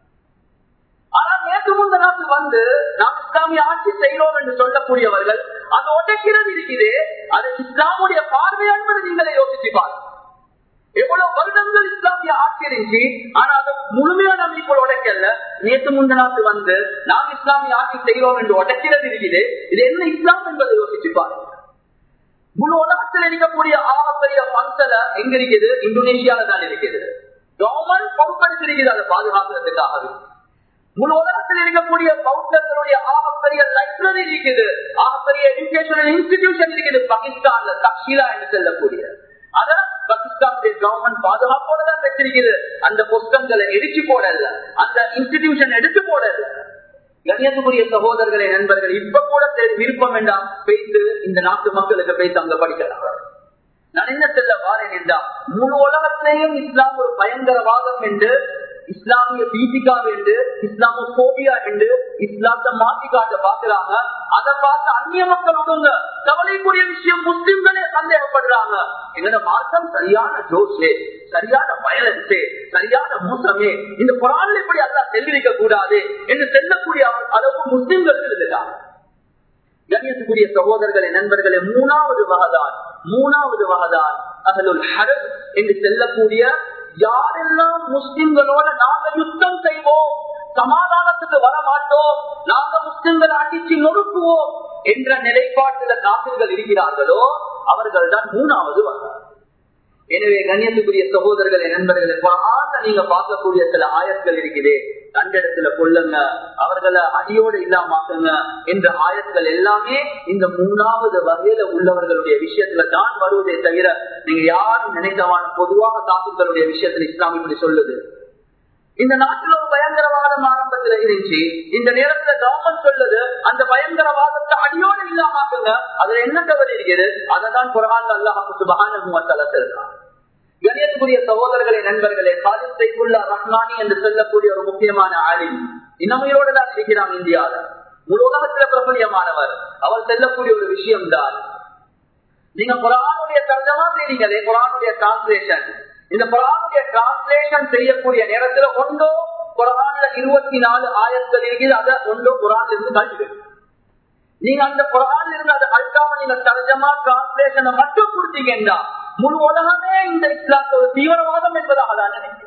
ஆனா நேற்று முந்த நாட்டு வந்து நாம் இஸ்லாமிய ஆட்சி செய்கிறோம் என்று சொல்லக்கூடியவர்கள் அது உடைக்கிறது இருக்குது அது இஸ்லாமுடைய பார்வை என்பது நீங்களே யோசிச்சு பாருங்க எவ்வளவு வருடங்கள் இஸ்லாமிய ஆட்சி இருந்துச்சு ஆனா அது முழுமையா நம்ம இப்போ உடைக்கல நேற்று முந்த நாட்டு வந்து நாம் இஸ்லாமிய ஆட்சி செய்கிறோம் என்று உடைக்கிறது இருக்குது இது என்ன இஸ்லாம் என்பதை யோசிச்சு பாருங்க முழு உலகத்தில் இருக்கக்கூடிய ஆகப்பெரிய பந்தல எங்க இருக்குது இந்தோனேஷியால தான் இருக்குது கவர்மெண்ட் பொறுப்பெடுத்திருக்கிறது அதை பாதுகாக்கிறதுக்காகவே முழு உலகத்தில் இருக்கக்கூடிய பௌத்தர்களுடைய ஆகப்பெரிய லைப்ரரி இருக்குது ஆகப்பெரிய எஜுகேஷனல் இன்ஸ்டிடியூஷன் இருக்குது பாகிஸ்தான்ல தக்ஷிலா என்று செல்லக்கூடிய அத பாகிஸ்தானுடைய கவர்மெண்ட் பாதுகாப்போட தான் வச்சிருக்குது அந்த புஸ்தங்களை எரிச்சு போடல அந்த இன்ஸ்டிடியூஷன் எடுத்து போடல கண்ணியத்துக்குரிய சகோதரர்களே நண்பர்கள் இப்ப கூட விருப்பம் வேண்டாம் பேசி இந்த நாட்டு மக்களுக்கு பேசி அங்க படிக்கலாம் நான் என்ன செல்ல வாரேன் என்றால் முழு உலகத்திலேயும் இஸ்லாம் ஒரு பயங்கரவாதம் என்று இஸ்லாமிய பீதிகா என்று இஸ்லாமோபியா என்று இஸ்லாத்தை மாற்றி காட்ட பாக்குறாங்க அதை பார்த்து அந்நிய மக்கள் விடுங்க கவலைக்குரிய விஷயம் முஸ்லிம்களே சந்தேகப்படுறாங்க எங்கட மார்க்கம் சரியான ஜோஷே சரியான வயலன்ஸே சரியான மோசமே இந்த குரான் இப்படி அல்லா தெரிவிக்க கூடாது என்று செல்லக்கூடிய அளவுக்கு முஸ்லிம்கள் இருக்கிறாங்க கண்ணியத்துக்குரிய சகோதரர்களே நண்பர்களே மூணாவது வகதான் மூணாவது வகதான் அகலுல் ஹரத் என்று செல்லக்கூடிய யாரெல்லாம் முஸ்லிம்களோட நாங்க யுத்தம் செய்வோம் சமாதானத்துக்கு வர மாட்டோம் நாங்க முஸ்லிம்களை அடிச்சு நொறுக்குவோம் என்ற நிலைப்பாட்டுல காப்பிர்கள் இருக்கிறார்களோ அவர்கள் தான் மூணாவது வகை எனவே கண்ணியத்துக்குரிய சகோதரர்களே நண்பர்களே குரான்ல நீங்க பார்க்கக்கூடிய சில ஆயத்கள் இருக்குது கண்டிடத்துல கொள்ளுங்க அவர்களை அடியோடு இல்லாமாக்குங்க என்ற ஆயத்கள் எல்லாமே இந்த மூணாவது வகையில உள்ளவர்களுடைய விஷயத்துல தான் வருவதே தவிர நீங்க யாரும் நினைக்கவான பொதுவாக காப்பிர்களுடைய விஷயத்துல இஸ்லாம் இப்படி சொல்லுது இந்த நாட்டில் ஒரு பயங்கரவாதம் ஆரம்பத்துல இருந்துச்சு இந்த நேரத்துல கவர்மெண்ட் சொல்லுது அந்த பயங்கரவாதத்தை அடியோடு இல்லாமாக்குங்க அதுல என்ன தவறு இருக்குது அதை தான் குரான் அல்லாஹு சுபகான சொல்றான் கணியத்துக்குரிய சகோதரர்களே நண்பர்களே காலித் சைஃபுல்லா ரஹ்மானி என்று சொல்லக்கூடிய ஒரு முக்கியமான ஆளின் இன்னமையோடு தான் இருக்கிறான் இந்தியாவில் முழு உலகத்துல பிரபலியமானவர் அவர் செல்லக்கூடிய ஒரு விஷயம் தான் நீங்க குரானுடைய தர்ஜமா செய்றீங்களே குரானுடைய டிரான்ஸ்லேஷன் இந்த குரானுடைய டிரான்ஸ்லேஷன் செய்யக்கூடிய நேரத்துல ஒன்றோ குரான்ல இருபத்தி நாலு ஆயிரங்கள் இருக்குது அதை ஒன்றோ குரான்ல இருந்து கழிவு நீங்க அந்த குரான்ல இருந்து அதை அழுத்தாம நீங்க தர்ஜமா டிரான்ஸ்லேஷனை மட்டும் கொடுத்தீங்கன்னா முழு உலகமே இந்த இஸ்லாத்து ஒரு தீவிரவாதம் என்பதாக தான் நினைக்கிறேன்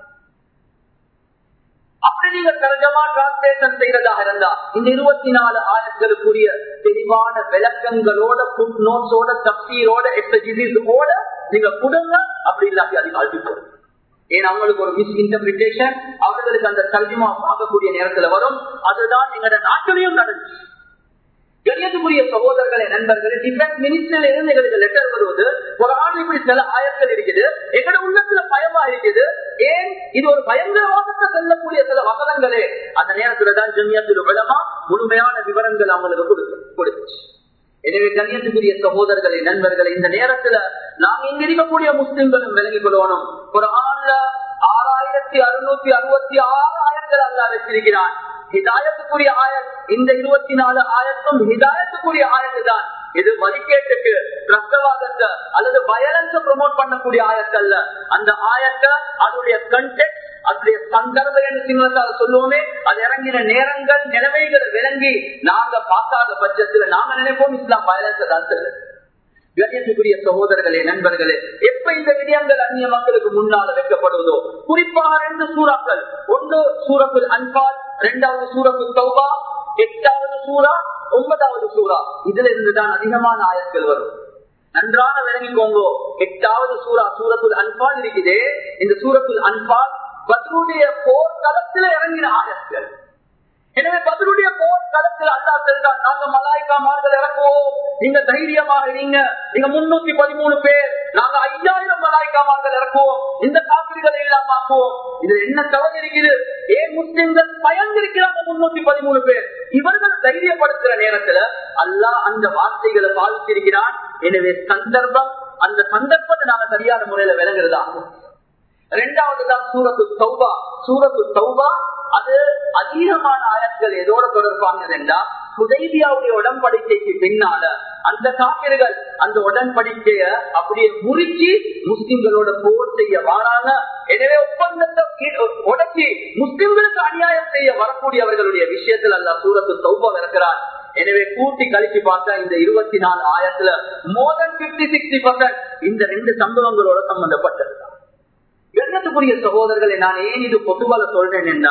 அப்படி நீங்க தர்ஜமா டிரான்ஸ்லேஷன் செய்யறதாக இருந்தா இந்த இருபத்தி நாலு ஆயிரங்களுக்குரிய தெளிவான விளக்கங்களோட புட் நோட்ஸோட தப்சீரோட எக்ஸோட நீங்க கொடுங்க அப்படி இல்லாட்டி அதுக்கு அழுத்தி ஏன் அவங்களுக்கு ஒரு மிஸ் இன்டர்பிரிட்டேஷன் அவர்களுக்கு அந்த தர்ஜமா பார்க்கக்கூடிய நேரத்துல வரும் அதுதான் எங்களோட நாட்டிலையும் நடந்துச்சு கணியத்துக்குரிய சகோதரர்களே நண்பர்களே டிஃபென்ஸ் மினிஸ்டர்ல இருந்து எங்களுக்கு லெட்டர் வருவது ஒரு ஆண்டு இப்படி சில ஆயங்கள் இருக்குது எங்களோட உள்ளத்துல பயமா இருக்குது ஏன் இது ஒரு பயங்கரவாதத்தை செல்லக்கூடிய சில வசனங்களே அந்த நேரத்துல தான் ஜமியத்துல விடமா முழுமையான விவரங்கள் அவங்களுக்கு கொடுத்து கொடுத்துச்சு எனவே கண்ணியத்துக்குரிய சகோதரர்களே நண்பர்களே இந்த நேரத்துல நாம் இங்க இருக்கக்கூடிய முஸ்லிம்களும் விலகிக் கொள்ளணும் ஒரு ஆண்டுல ஆறாயிரத்தி அறுநூத்தி அறுபத்தி ஆறு ஆயிரங்கள் அல்லா வச்சிருக்கிறான் ஹிதாயத்துக்குரிய ஆயத் இந்த இருபத்தி நாலு ஆயத்தும் ஹிதாயத்துக்குரிய ஆயத்து தான் இது வழிகேட்டுக்கு ரத்தவாதத்தை அல்லது வயலன்ஸ ப்ரொமோட் பண்ணக்கூடிய ஆயத்தல்ல அந்த ஆயத்தை அதனுடைய கண்டெக்ட் அதனுடைய சந்தர்ப்பம் என்று சிங்களத்தால சொல்லுவோமே அது இறங்கின நேரங்கள் நிலைமைகளை விளங்கி நாங்க பார்க்காத பட்சத்துல நாங்க நினைப்போம் இஸ்லாம் வயலன்ஸை தான் செல்லுது கண்ணியத்துக்குரிய சகோதரர்களே நண்பர்களே எப்ப இந்த விடயங்கள் அந்நிய மக்களுக்கு முன்னால வைக்கப்படுவதோ குறிப்பாக ரெண்டு சூறாக்கள் ஒன்று சூரத்தில் அன்பால் இரண்டாவது சூரத்து தௌபா எட்டாவது சூறா ஒன்பதாவது சூறா இதுல இருந்துதான் அதிகமான ஆயங்கள் வரும் நன்றாக விளங்கிக்கோங்க எட்டாவது சூறா சூரத்துல் அன்பால் இருக்குதே இந்த சூரத்துல் அன்பால் பத்ருடைய போர்க்களத்தில் இறங்கின ஆயங்கள் எனவே பதிலுடைய போர் களத்தில் அல்லா செல்றான் நாங்க மலாய்க்காமார்கள் இறக்குவோம் நீங்க தைரியமாக நீங்க நீங்க முன்னூத்தி பதிமூணு பேர் நாங்க ஐயாயிரம் மலாய்க்காமார்கள் இறக்குவோம் இந்த காப்பிரிகளை எல்லாம் ஆக்குவோம் இது என்ன தவறு இருக்குது ஏன் முஸ்லிம்கள் பயந்திருக்கிறாங்க முன்னூத்தி பதிமூணு பேர் இவர்கள் தைரியப்படுத்துற நேரத்துல அல்லாஹ் அந்த வார்த்தைகளை பாதித்திருக்கிறான் எனவே சந்தர்ப்பம் அந்த சந்தர்ப்பத்தை நாங்க சரியான முறையில விளங்குறதாகும் இரண்டாவது தான் சூரத்து தௌபா சூரத்து தௌபா அது அதிகமான ஆயங்கள் எதோட தொடர்பானது என்றால் உதவியாவுடைய உடன்படிக்கைக்கு பின்னால அந்த காப்பிர்கள் அந்த உடன்படிக்கைய அப்படியே முறிச்சு முஸ்லிம்களோட போர் செய்ய வாராங்க எனவே ஒப்பந்தத்தை உடச்சி முஸ்லிம்களுக்கு அநியாயம் செய்ய வரக்கூடியவர்களுடைய விஷயத்தில் அல்ல சூரத்து சௌபா இருக்கிறார் எனவே கூட்டி கழிச்சு பார்த்தா இந்த இருபத்தி நாலு ஆயிரத்துல more than fifty sixty percent இந்த ரெண்டு சம்பவங்களோட சம்பந்தப்பட்டது கண்ணத்துக்குரிய சகோதரர்களை நான் ஏன் இது பொதுவாக சொல்றேன் என்ன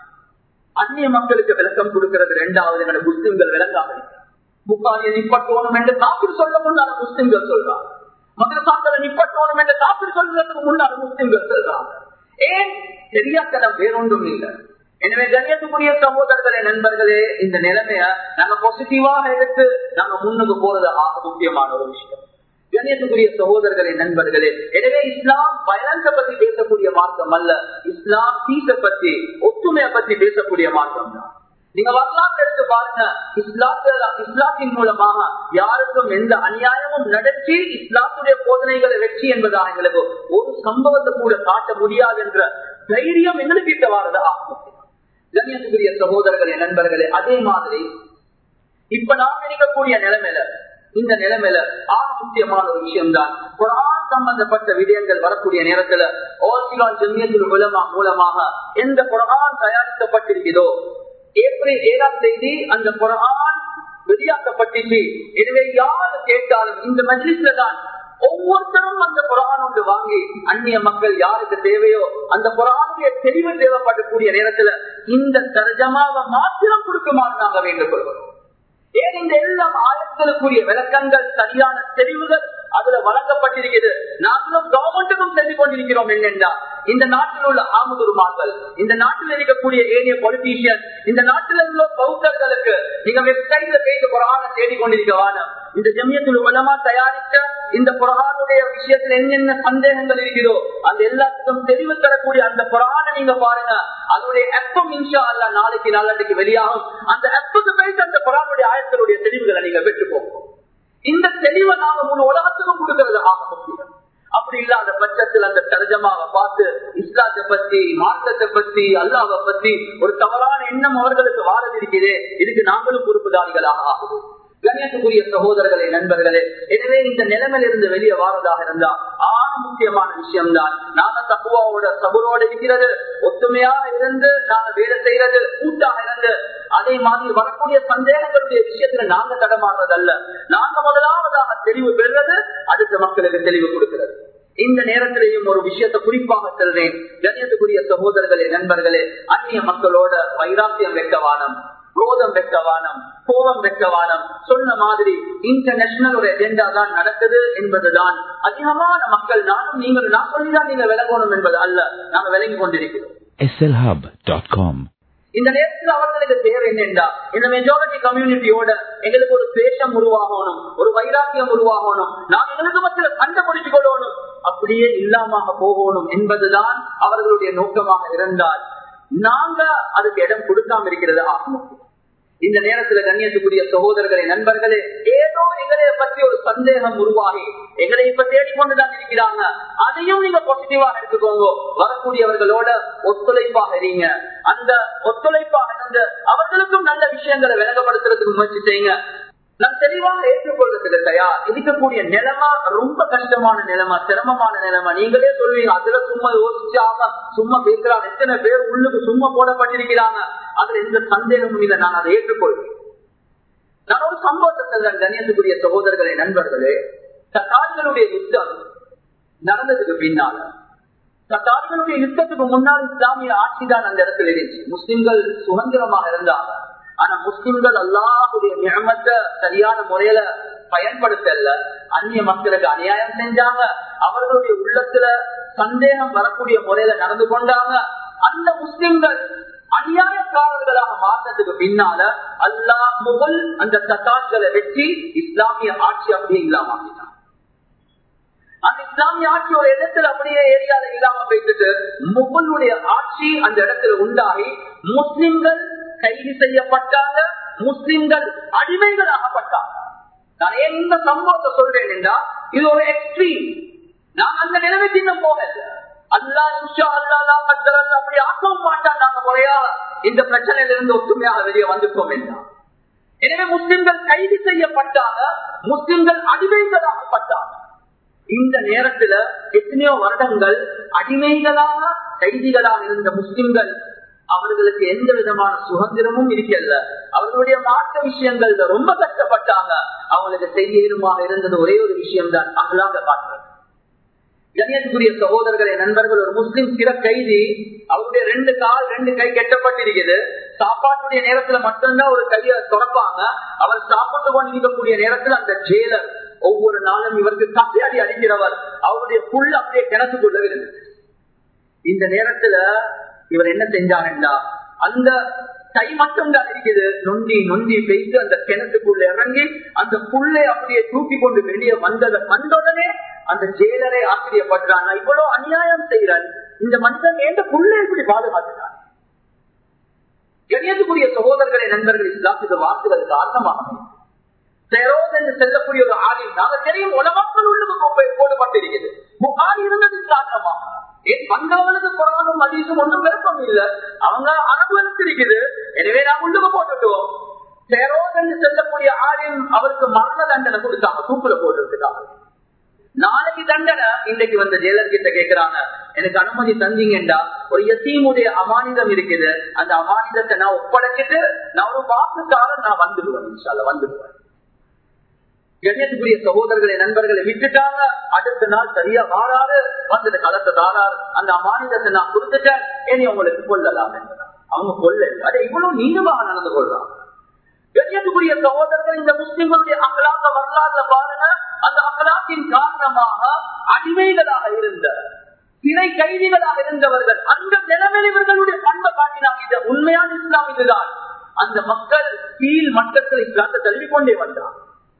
அந்நிய மக்களுக்கு விளக்கம் கொடுக்கிறது ரெண்டாவது எங்களை முஸ்லிம்கள் விளங்காமல் புகாரியை நிப்பட்டோணும் என்று காப்பீடு சொல்ல முன்னால முஸ்லிம்கள் சொல்றாங்க மதரசாக்களை நிப்பட்டோணும் என்று காப்பீடு சொல்றதுக்கு முன்னால முஸ்லிம்கள் சொல்றாங்க ஏன் தெரியாதனம் வேறொன்றும் இல்லை எனவே கண்ணியத்துக்குரிய சகோதரர்களே நண்பர்களே இந்த நிலைமைய நாங்க பாசிட்டிவாக எடுத்து நாங்க முன்னுக்கு போறது ஆக முக்கியமான ஒரு விஷயம் கண்ணியத்துக்குரிய சகோதரர்களே நண்பர்களே எனவே இஸ்லாம் பயனத்தை பத்தி பேசக்கூடிய மார்க்கம் அல்ல இஸ்லாம் பீச பத்தி ஒற்றுமையை பத்தி பேசக்கூடிய மார்க்கம் தான் நீங்க வரலாற்று எடுத்து பாருங்க இஸ்லாத்துல இஸ்லாத்தின் மூலமாக யாருக்கும் எந்த அநியாயமும் நடத்தி இஸ்லாத்துடைய போதனைகளை வெற்றி என்பதாக எங்களுக்கு ஒரு சம்பவத்தை கூட காட்ட முடியாது என்ற தைரியம் எங்களுக்கு கிட்ட வாரது ஆகும் கண்ணியத்துக்குரிய சகோதரர்களே நண்பர்களே அதே மாதிரி இப்ப நாம் நினைக்கக்கூடிய நிலைமையில இந்த நிலைமையில ஆக முக்கியமான ஒரு விஷயம் தான் குரான் சம்பந்தப்பட்ட விடயங்கள் வரக்கூடிய நேரத்துல ஓசிலான் ஜெமியத்தில் மூலமா மூலமாக எந்த குரான் தயாரிக்கப்பட்டிருக்கிறதோ ஏப்ரல் ஏழாம் தேதி அந்த குரான் வெளியாக்கப்பட்டுச்சு எனவே யாரு கேட்டாலும் இந்த மஜ்லிஸ்ல தான் ஒவ்வொருத்தரும் அந்த குரான் ஒன்று வாங்கி அந்நிய மக்கள் யாருக்கு தேவையோ அந்த குரானுடைய தெளிவு தேவைப்படக்கூடிய நேரத்துல இந்த தர்ஜமாவை மாத்திரம் கொடுக்குமாறு நாங்க வேண்டுக் கொள்வோம் ஏன் இந்த எல்லாம் ஆயத்திற்குரிய விளக்கங்கள் சரியான தெரிவுகள் அதுல வழங்கப்பட்டிருக்கிறது நாங்களும் கவர்மெண்ட்டுக்கும் செஞ்சு கொண்டிருக்கிறோம் என்னென்றா இந்த நாட்டில் உள்ள ஆமுதுருமார்கள் இந்த நாட்டில் இருக்கக்கூடிய ஏனைய பொலிட்டீஷியன் இந்த நாட்டில் உள்ள பௌத்தர்களுக்கு நீங்க வெப்சைட்ல பேச குரான தேடி கொண்டிருக்கவான இந்த ஜமியத்தில் உலமா தயாரித்த இந்த குரானுடைய விஷயத்துல என்னென்ன சந்தேகங்கள் இருக்கிறதோ அந்த எல்லாத்துக்கும் தெளிவு தரக்கூடிய அந்த குரானை நீங்க பாருங்க அதனுடைய எப்பம் இன்ஷா அல்ல நாளைக்கு நாளைக்கு வெளியாகும் அந்த எப்பக்கு போயிட்டு அந்த குரானுடைய ஆயத்தினுடைய தெளிவுகளை நீங்க பெற்றுப்போம் இந்த தெளிவை நாங்க முழு உலகத்துக்கும் கொடுக்கிறது ஆக முக்கியம் அப்படி இல்லாத பட்சத்தில் அந்த தர்ஜமாவை பார்த்து இஸ்லாத்தை பத்தி மார்க்கத்தை பத்தி அல்லாவை பத்தி ஒரு தவறான எண்ணம் அவர்களுக்கு வாரது இருக்கிறே இதுக்கு நாங்களும் பொறுப்புதாரிகளாக ஆகுது கண்ணியத்துக்குரிய சகோதரர்களே நண்பர்களே எனவே இந்த நிலைமையிலிருந்து வெளியே வாரதாக இருந்தா ஆக முக்கியமான விஷயம் தான் நாங்க தப்புவாவோட சபுரோட இருக்கிறது ஒத்துமையாக இருந்து நாங்க வேலை செய்யறது கூட்டாக இருந்து அதே மாதிரி வரக்கூடிய சந்தேகங்களுடைய விஷயத்துல நாங்க தடமாறுறது அல்ல நாங்க முதலாவதாக தெளிவு பெறுறது அடுத்த மக்களுக்கு தெளிவு கொடுக்கிறது இந்த நேரத்திலேயும் ஒரு விஷயத்தை குறிப்பாக சொல்றேன் கண்ணியத்துக்குரிய சகோதரர்களே நண்பர்களே அந்நிய மக்களோட வைராக்கியம் வெக்கவானம் குரோதம் வெக்கவானம் கோபம் வெக்கவானம் சொன்ன மாதிரி இன்டர்நேஷனல் ஒரு எஜெண்டா தான் நடக்குது என்பதுதான் அதிகமான மக்கள் நானும் நீங்கள் நான் சொல்லிதான் நீங்க விலகணும் என்பது அல்ல நாங்கள் விலகி கொண்டிருக்கிறோம் slhub.com இந்த நேரத்தில் அவர்களுக்கு தேவை என்னென்றா இந்த மெஜாரிட்டி கம்யூனிட்டியோட எங்களுக்கு ஒரு பேஷம் உருவாகணும் ஒரு வைராக்கியம் உருவாகணும் நாம் எங்களுக்கு மத்தியில் கண்டுபிடித்துக் கொள்ளணும் அப்படியே இல்லாம போகணும் என்பதுதான் அவர்களுடைய நோக்கமாக இருந்தால் நாங்க அதுக்கு இடம் கொடுக்காம இருக்கிறது ஆகும் இந்த நேரத்துல கண்ணியத்துக்குரிய சகோதரர்களே நண்பர்களே ஏதோ எங்களை பற்றி ஒரு சந்தேகம் உருவாகி எங்களை இப்ப தேடிக்கொண்டுதான் இருக்கிறாங்க அதையும் நீங்க பாசிட்டிவா எடுத்துக்கோங்க வரக்கூடியவர்களோட ஒத்துழைப்பாக இருங்க அந்த ஒத்துழைப்பாக இருந்து அவர்களுக்கும் நல்ல விஷயங்களை விலகப்படுத்துறதுக்கு முயற்சி செய்யுங்க நான் தெளிவாக ஏற்றுக்கொள்றதுக்கு தயார் இருக்கக்கூடிய நிலைமை ரொம்ப கஷ்டமான நிலைமை சிரமமான நிலைமை நீங்களே சொல்வீங்க அதுல சும்மா யோசிச்சாம சும்மா பேசுறாங்க எத்தனை பேர் உள்ளுக்கு சும்மா போடப்பட்டிருக்கிறாங்க அதுல எந்த சந்தேகமும் இல்லை நான் அதை ஏற்றுக்கொள்வேன் நான் ஒரு சம்பவத்தை சொல்றேன் கண்ணியத்துக்குரிய சகோதரர்களே நண்பர்களே தக்காரிகளுடைய யுத்தம் நடந்ததுக்கு பின்னால தக்காரிகளுடைய யுத்தத்துக்கு முன்னால் இஸ்லாமிய ஆட்சி தான் அந்த இடத்துல இருந்துச்சு முஸ்லிம்கள் சுதந்திரமாக இருந்தாங்க ஆனா முஸ்லிம்கள் அல்லாஹுடைய நியமத்தை சரியான முறையில பயன்படுத்தல அந்நிய மக்களுக்கு அநியாயம் செஞ்சாங்க அவர்களுடைய உள்ளத்துல சந்தேகம் வரக்கூடிய முறையில நடந்து கொண்டாங்க அந்த முஸ்லிம்கள் அநியாயக்காரர்களாக மாற்றத்துக்கு பின்னால அல்லாஹ் முகல் அந்த தத்தாட்களை வெற்றி இஸ்லாமிய ஆட்சி அப்படியே இல்லாம ஆக்கிட்டான் அந்த இஸ்லாமிய ஆட்சி ஒரு இடத்துல அப்படியே ஏரியால இல்லாம போயிட்டு முகலுடைய ஆட்சி அந்த இடத்துல உண்டாகி முஸ்லிம்கள் கைது செய்யப்பட்டாங்க முஸ்லிம்கள் அடிமைகளாகப்பட்டாங்க நான் ஏன் இந்த சம்பவத்தை சொல்றேன் என்றா இது ஒரு எக்ஸ்ட்ரீம் நான் அந்த நிலைமைக்கு இன்னும் போகல அல்லா இன்ஷா அல்லா கத்தர் அல்லா அப்படி ஆக்கவும் மாட்டான் நாங்க முறையா இந்த பிரச்சனையில இருந்து ஒத்துமையாக வெளியே வந்துட்டோம் என்றான் எனவே முஸ்லிம்கள் கைது செய்யப்பட்டாங்க முஸ்லிம்கள் அடிமைகளாகப்பட்டாங்க இந்த நேரத்துல எத்தனையோ வருடங்கள் அடிமைகளாக கைதிகளாக இருந்த முஸ்லிம்கள் அவர்களுக்கு எந்த விதமான சுதந்திரமும் இருக்கல அவர்களுடைய மாற்ற விஷயங்கள் ரொம்ப கஷ்டப்பட்டாங்க அவங்களுக்கு செய்யமாக இருந்தது ஒரே ஒரு விஷயம் தான் அகலாக காட்டுறது கண்ணியத்துக்குரிய சகோதரர்களே நண்பர்கள் ஒரு முஸ்லிம் சிற கைதி அவருடைய ரெண்டு கால் ரெண்டு கை கெட்டப்பட்டிருக்குது சாப்பாட்டுடைய நேரத்துல மட்டும்தான் ஒரு கையை திறப்பாங்க அவர் சாப்பிட்டு கொண்டிருக்கக்கூடிய நேரத்தில் அந்த ஜெயிலர் ஒவ்வொரு நாளும் இவருக்கு கசையாடி அடிக்கிறவர் அவருடைய புல் அப்படியே கிணத்துக்குள்ள இருந்தது இந்த நேரத்துல இவர் என்ன செஞ்சாருண்டா அந்த கை மட்டும் தான் இருக்குது நொண்டி நொண்டி பெய்து அந்த கிணத்துக்குள்ள இறங்கி அந்த புல்லை அப்படியே தூக்கி கொண்டு வெளியே வந்ததை வந்தவுடனே அந்த ஜெயிலரை ஆச்சரியப்படுறாங்க இவ்வளவு அநியாயம் செய்யறான் இந்த மனிதன் எந்த புல்லை இப்படி பாதுகாத்துட்டான் கணியத்துக்குரிய சகோதரர்களை நண்பர்கள் இஸ்லாத்துக்கு வாக்குவது காரணமாக செரோத் என்று செல்லக்கூடிய ஒரு ஆளில் நாங்க தெரியும் உலகங்கள் உள்ளுக்கு போடப்பட்டிருக்கிறது புகார் இருந்தது காரணமாக ஏன் வந்தவனுக்கு குரானும் மதியசும் ஒன்றும் விருப்பம் இல்ல அவங்க அனுபவிச்சிருக்குது எனவே நான் உள்ளுக்கு போட்டுட்டோம் செரோத் என்று செல்லக்கூடிய ஆளின் அவருக்கு மரண தண்டனை கொடுத்தாங்க தூக்குல போட்டுருக்குதாங்க நாளைக்கு தண்டனை இன்றைக்கு வந்த ஜெயலர் கிட்ட கேக்குறாங்க எனக்கு அனுமதி தந்தீங்கடா ஒரு எத்தீமுடைய அமானிதம் இருக்குது அந்த அமானிதத்தை நான் ஒப்படைச்சிட்டு நான் ஒரு வாக்குக்காரன் நான் வந்துடுவேன் இன்ஷால்ல வந்துடுவேன் கண்ணியத்துக்குரிய சகோதரர்களை நண்பர்களை விட்டுட்டாங்க அடுத்த நாள் சரியா வாராரு வந்தது களத்தை தாராரு அந்த அமானிதத்தை நான் கொடுத்துட்டேன் இனி உங்களுக்கு கொல்லலாம் என்பதா அவங்க கொல்ல அதை இவ்வளவு நீளமாக நடந்து கொள்றாங்க கண்ணியத்துக்குரிய சகோதரர்கள் இந்த முஸ்லிம்களுடைய அகலாக்க வரலாறுல பாருங்க அந்த அகலாக்கின் காரணமாக அடிமைகளாக இருந்த சிறை கைதிகளாக இருந்தவர்கள் அந்த நிலைமையில் இவர்களுடைய பண்பை காட்டினாங்க இது உண்மையான இஸ்லாம் இதுதான் அந்த மக்கள் கீழ் மட்டத்தில் இஸ்லாத்தை தள்ளிக்கொண்டே வந்தார்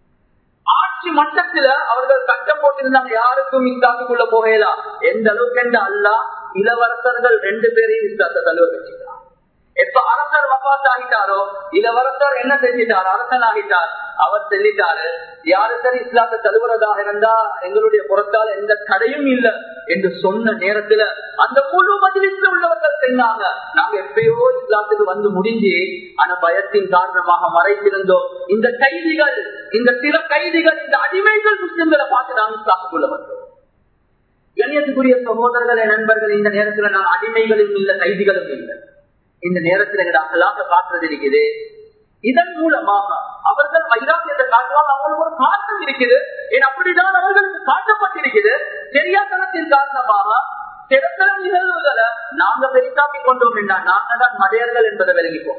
ஆட்சி மட்டத்துல அவர்கள் சட்டம் போட்டிருந்தாங்க யாருக்கும் இஸ்லாத்துக்குள்ள போகலாம் எந்த அளவுக்கு என்ற அல்லா இளவரசர்கள் ரெண்டு பேரையும் இஸ்லாத்தை தழுவ வச்சுக்கிறார் எப்ப அரசர் வபாத் ஆகிட்டாரோ இளவரசர் என்ன செஞ்சிட்டார் அரசன் ஆகிட்டார் அவர் சொல்லிட்டாரு யாரு சரி இஸ்லாத்தை தழுவுறதாக இருந்தா எங்களுடைய புறத்தால் எந்த தடையும் இல்லை என்று சொன்ன நேரத்துல அந்த முழு மதிலில் உள்ளவர்கள் சொன்னாங்க நாங்க எப்பயோ இஸ்லாத்துக்கு வந்து முடிஞ்சு ஆனா பயத்தின் காரணமாக மறைத்திருந்தோம் இந்த கைதிகள் இந்த சில கைதிகள் இந்த அடிமைகள் முஸ்லிம்களை பார்த்து நாங்க இஸ்லாத்துக்குள்ள வந்தோம் கண்ணியத்துக்குரிய சகோதரர்களே நண்பர்கள் இந்த நேரத்துல நான் அடிமைகளும் இல்லை கைதிகளும் இல்லை இந்த நேரத்துல எங்க அகலாக காட்டுறது இருக்குது இதன் மூலமாக அவர்கள் வைராக்கியத்தை காட்டுவாங்க அவங்களுக்கு ஒரு காரணம் இருக்குது ஏன் அப்படிதான் அவர்களுக்கு காட்டப்பட்டிருக்குது தெரியாதனத்தின் காரணமாக திறத்தர நிகழ்வுகளை நாங்க பெரிதாக்கி கொண்டோம் என்றா நாங்க தான் மடையர்கள் என்பதை விளங்கிப்போம்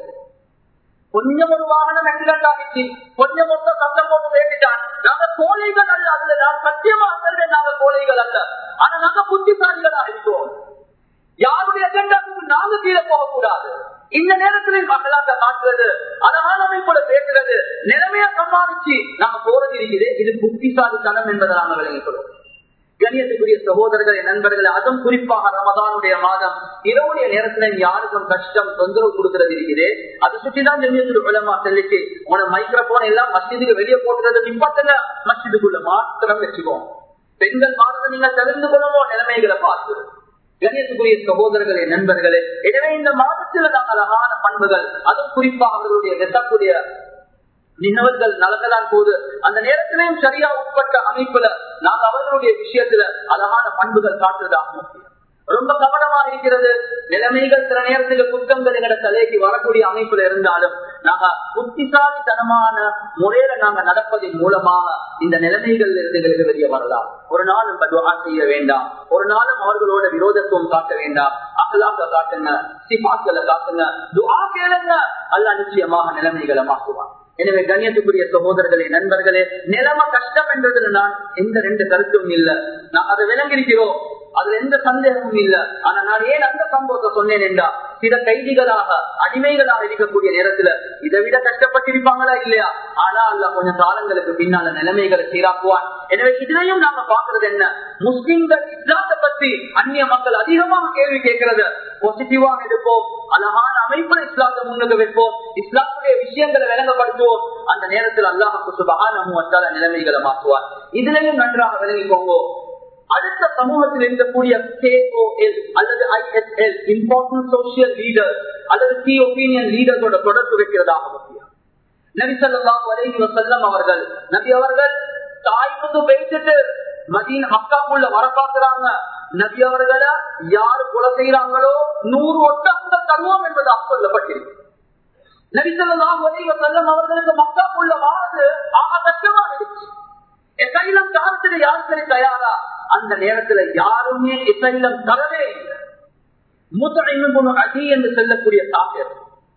கொஞ்சம் ஒரு வாகனம் ஆக்சிடென்ட் ஆகிச்சு கொஞ்சம் மொத்தம் சத்தம் போட்டு வேண்டிட்டான் நாங்க கோழைகள் அல்ல அதுல நான் சத்தியமா சொல்றேன் நாங்க கோழைகள் அல்ல ஆனா நாங்க புத்திசாலிகளாக இருக்கிறோம் யாருடைய அஜெண்டாவுக்கு நாங்க கீழே போகக்கூடாது இந்த நேரத்தில் மக்களாக காட்டுறது அழகான அமைப்போட பேசுறது நிலைமைய சமாளிச்சு நாங்க போறது இருக்குது இது புத்திசாலித்தனம் என்பதை நாங்க விளங்கிக்கிறோம் கணியத்துக்குரிய சகோதரர்களே நண்பர்களே அதுவும் குறிப்பாக ரமதானுடைய மாதம் இரவுடைய நேரத்துல யாருக்கும் கஷ்டம் தொந்தரவு கொடுக்கறது இருக்குது அதை சுற்றிதான் ஜெமியத்துடைய விளமா சொல்லிச்சு உன மைக்ரோபோன் எல்லாம் மஸ்ஜிதுக்கு வெளியே போட்டுறது நிப்பத்துல மஸ்ஜிதுக்குள்ள மாத்திரம் வச்சுக்கோம் பெண்கள் மாறுறது நீங்க தெரிந்து கொள்ளவும் நிலைமைகளை பார்த்து கணேசக்குரிய சகோதரர்களே நண்பர்களே எனவே இந்த மாதத்தில் தான் அழகான பண்புகள் அதுவும் குறிப்பாக அவர்களுடைய வெட்டக்கூடிய நிகழ்வுகள் நடக்கதான் போது அந்த நேரத்திலையும் சரியா உட்பட்ட அமைப்புல நாங்க அவர்களுடைய விஷயத்துல அழகான பண்புகள் காட்டுறதாக முக்கியம் ரொம்ப கவனமா இருக்கிறது நிலைமைகள் சில நேரத்துல குற்றங்கள் எங்கட தலைக்கு வரக்கூடிய அமைப்புல இருந்தாலும் நாங்க புத்திசாலித்தனமான முறையில நாங்க நடப்பதன் மூலமாக இந்த நிலைமைகள் இருந்து எங்களுக்கு வெளியே வரலாம் ஒரு நாளும் துவா செய்ய வேண்டாம் ஒரு நாளும் அவர்களோட விரோதத்துவம் காட்ட வேண்டாம் அகலாக்க காட்டுங்க சிபாக்களை காட்டுங்க துவா கேளுங்க அல்ல நிச்சயமாக நிலைமைகளை மாற்றுவான் எனவே கண்ணியத்துக்குரிய சகோதரர்களே நண்பர்களே நிலைமை கஷ்டம் என்றதுல நான் எந்த ரெண்டு கருத்தும் இல்ல நான் அதை விளங்கிருக்கிறோம் அதுல எந்த சந்தேகமும் இல்ல ஆனா நான் ஏன் அந்த சம்பவத்தை சொன்னேன் என்றா சில கைதிகளாக அடிமைகளாக இருக்கக்கூடிய நேரத்துல இதை விட கஷ்டப்பட்டிருப்பாங்களா இல்லையா ஆனா அல்ல கொஞ்சம் காலங்களுக்கு பின்னால நிலைமைகளை சீராக்குவான் எனவே இதுலையும் நாம பாக்குறது என்ன முஸ்லிம்கள் இஸ்லாத்தை பத்தி அந்நிய மக்கள் அதிகமாக கேள்வி கேட்கறது பாசிட்டிவாக எடுப்போம் அழகான அமைப்புல இஸ்லாத்தை முன்னுக்கு வைப்போம் இஸ்லாத்துடைய விஷயங்களை விளங்கப்படுத்துவோம் அந்த நேரத்தில் அல்லாஹுக்கு சுபகான நிலைமைகளை மாற்றுவார் இதுலையும் நன்றாக விளங்கிக்கோங்க அடுத்த சமூகத்தில் இருக்கக்கூடிய KOL அல்லது ISL இம்பார்ட்டன்ட் சோசியல் லீடர் அல்லது கி ஒப்பீனியன் லீடர்ஸோட தொடர்பு வைக்கிறதாக முக்கியம் நபி ஸல்லல்லாஹு அலைஹி வஸல்லம் அவர்கள் நபி அவர்கள் தாய்க்கு பேசிட்டு மதீன் மக்காக்குள்ள வர பாக்குறாங்க நபி அவர்களை யாரு கொலை செய்யறாங்களோ நூறு ஒட்டங்கள் தருவோம் என்பதாக சொல்லப்பட்டிருக்கு நபிசல்லாஹு அலைஹி வஸல்லம் அவர்களுக்கு மக்காக்குள்ள வாழ்றது ஆக கஷ்டமா இருந்துச்சு எசைலம் தரத்துக்கு யார் சரி தயாரா அந்த நேரத்துல யாருமே இசைலம் தரவே இல்லை முத்தகைமுன் அடி என்று சொல்லக்கூடிய சாப்பியர்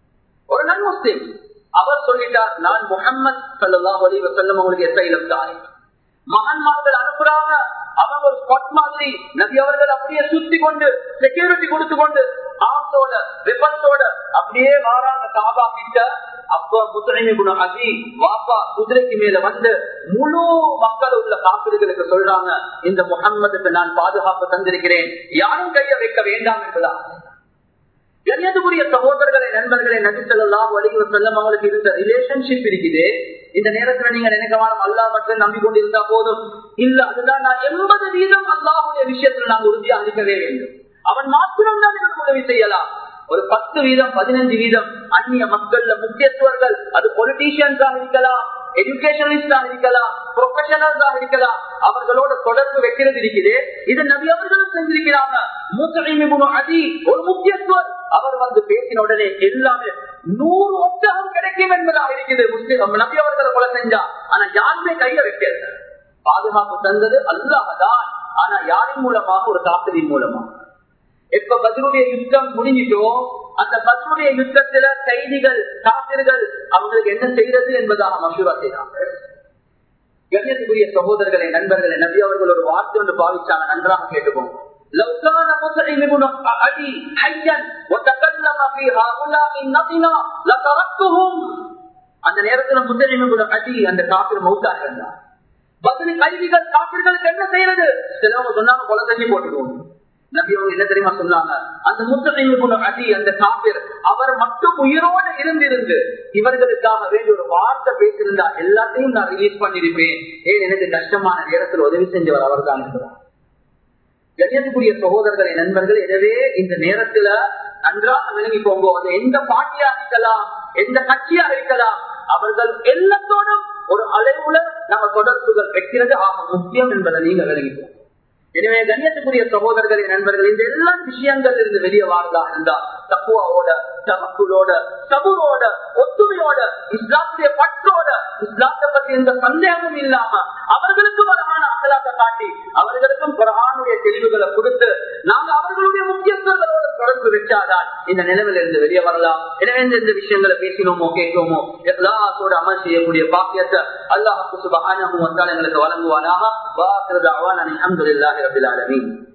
ஒரு நன் முஸ்லிம் அவர் சொல்லிட்டார் நான் முகமது சல்லாஹ் அலி வசல்லம் அவங்களுக்கு எசைலம் தாரேன் மகன்மார்கள் அனுப்புறாங்க அவங்க ஒரு ஸ்பாட் மாதிரி நபி அவர்கள் அப்படியே சுத்தி கொண்டு செக்யூரிட்டி கொடுத்து கொண்டு ஆசோட வெப்பன்ஸோட அப்படியே வாராங்க காபா கிட்ட அப்ப முத்தனைமை குணம் அதி வாப்பா குதிரைக்கு மேல வந்து முழு மக்கள் உள்ள காப்பிர்களுக்கு சொல்றாங்க இந்த முகம்மதுக்கு நான் பாதுகாப்பு தந்திருக்கிறேன் யாரும் கைய வைக்க வேண்டாம் என்பதா கண்ணியத்துக்குரிய சகோதரர்களை நண்பர்களை நபி சொல்லலாம் வலிவு செல்லம் அவங்களுக்கு இருந்த ரிலேஷன்ஷிப் இருக்குது இந்த நேரத்துல நீங்க நினைக்கலாம் அல்லா மட்டும் நம்பிக்கொண்டு இருந்தா போதும் இல்ல அதுதான் நான் எண்பது வீதம் அல்லாஹுடைய விஷயத்துல நாங்க உறுதியா அளிக்கவே வேண்டும் அவன் மாத்திரம் தான் எனக்கு உதவி செய்யலாம் ஒரு பத்து வீதம் பதினஞ்சு வீதம் அந்நிய மக்கள்ல முக்கியத்துவர்கள் அது பொலிட்டீஷியன்ஸாக இருக்கலாம் எஜுகேஷனலிஸ்டாக இருக்கலாம் ப்ரொஃபஷனல்ஸாக இருக்கலாம் அவர்களோட தொடர்பு வைக்கிறது இருக்குது இது நபி அவர்களும் செஞ்சிருக்கிறாங்க மூத்தகைமிபுணு அதி ஒரு முக்கியத்துவர் அவர் வந்து பேசின உடனே எல்லாமே நூறு ஒட்டகம் கிடைக்கும் என்பதாக இருக்குது முஸ்லிம் நபி அவர்களை கொலை செஞ்சா ஆனா யாருமே கைய வைக்கிறது பாதுகாப்பு தந்தது அல்லாஹதான் ஆனா யாரின் மூலமாக ஒரு தாக்குதின் மூலமாக எப்ப பதிலுடைய யுத்தம் முடிஞ்சிட்டோ அந்த பதிலுடைய யுத்தத்துல கைதிகள் காப்பிர்கள் அவங்களுக்கு என்ன செய்யறது என்பதாக மசூரா செய்தாங்க கண்ணியத்துக்குரிய சகோதரர்களை நண்பர்களை நபி அவர்கள் ஒரு வார்த்தை ஒன்று பாவிச்சாங்க நன்றாக கேட்டுக்கோங்க لو كان مطعم بن عدي حيا وتكلم في هؤلاء النطنا لتركتهم அந்த நேரத்துல முத்தலிம் அடி அந்த காப்பிர் மௌத்தாக இருந்தார் பதில் கைதிகள் காப்பிர்களுக்கு என்ன செய்யறது சிலவங்க சொன்னாங்க கொலை செஞ்சு போட்டுருவோம் நபி அவங்க என்ன தெரியுமா சொன்னாங்க அந்த முத்தகையுள்ள அதி அந்த காப்பிர் அவர் மட்டும் உயிரோடு இருந்திருந்து இவர்களுக்காக வேண்டிய ஒரு வார்த்தை பேசியிருந்தா எல்லாத்தையும் நான் ரிலீஸ் பண்ணிருப்பேன் ஏன் எனக்கு கஷ்டமான நேரத்தில் உதவி செஞ்சவர் அவர் தான் இருக்கிறார் கண்ணியத்துக்குரிய சகோதரர்களை நண்பர்கள் எனவே இந்த நேரத்துல நன்றாக விளங்கிக்கோங்க அது எந்த பாட்டியா இருக்கலாம் எந்த கட்சியா இருக்கலாம் அவர்கள் எல்லாத்தோடும் ஒரு அளவுல நம்ம தொடர்புகள் வைக்கிறது ஆக முக்கியம் என்பதை நீங்க விளங்கிக்கோங்க எனவே கண்ணியத்துக்குரிய சகோதரர்களே நண்பர்கள் இந்த எல்லா விஷயங்கள் இருந்து வெளியே வாழ்ந்தா இருந்தா தக்குவாவோட தமக்குளோட சபுரோட ஒத்துமையோட இஸ்லாத்துடைய பற்றோட இஸ்லாத்தை பத்தி எந்த சந்தேகமும் இல்லாம அவர்களுக்கு வரமான அகலாத்தை காட்டி அவர்களுக்கும் குரானுடைய தெளிவுகளை கொடுத்து நாங்க அவர்களுடைய முக்கியஸ்தர்களோட தொடர்பு வச்சாதான் இந்த நிலைமையில இருந்து வெளியே வரலாம் எனவே இந்த விஷயங்களை பேசினோமோ கேட்கோமோ எல்லாத்தோட அமல் செய்யக்கூடிய பாக்கியத்தை அல்லாஹு சுபஹானஹு வ தஆலா எங்களுக்கு வழங்குவானாக வாக்குறது அவான் அல்ஹம்துலில்லாஹி ரபில் ஆலமீன்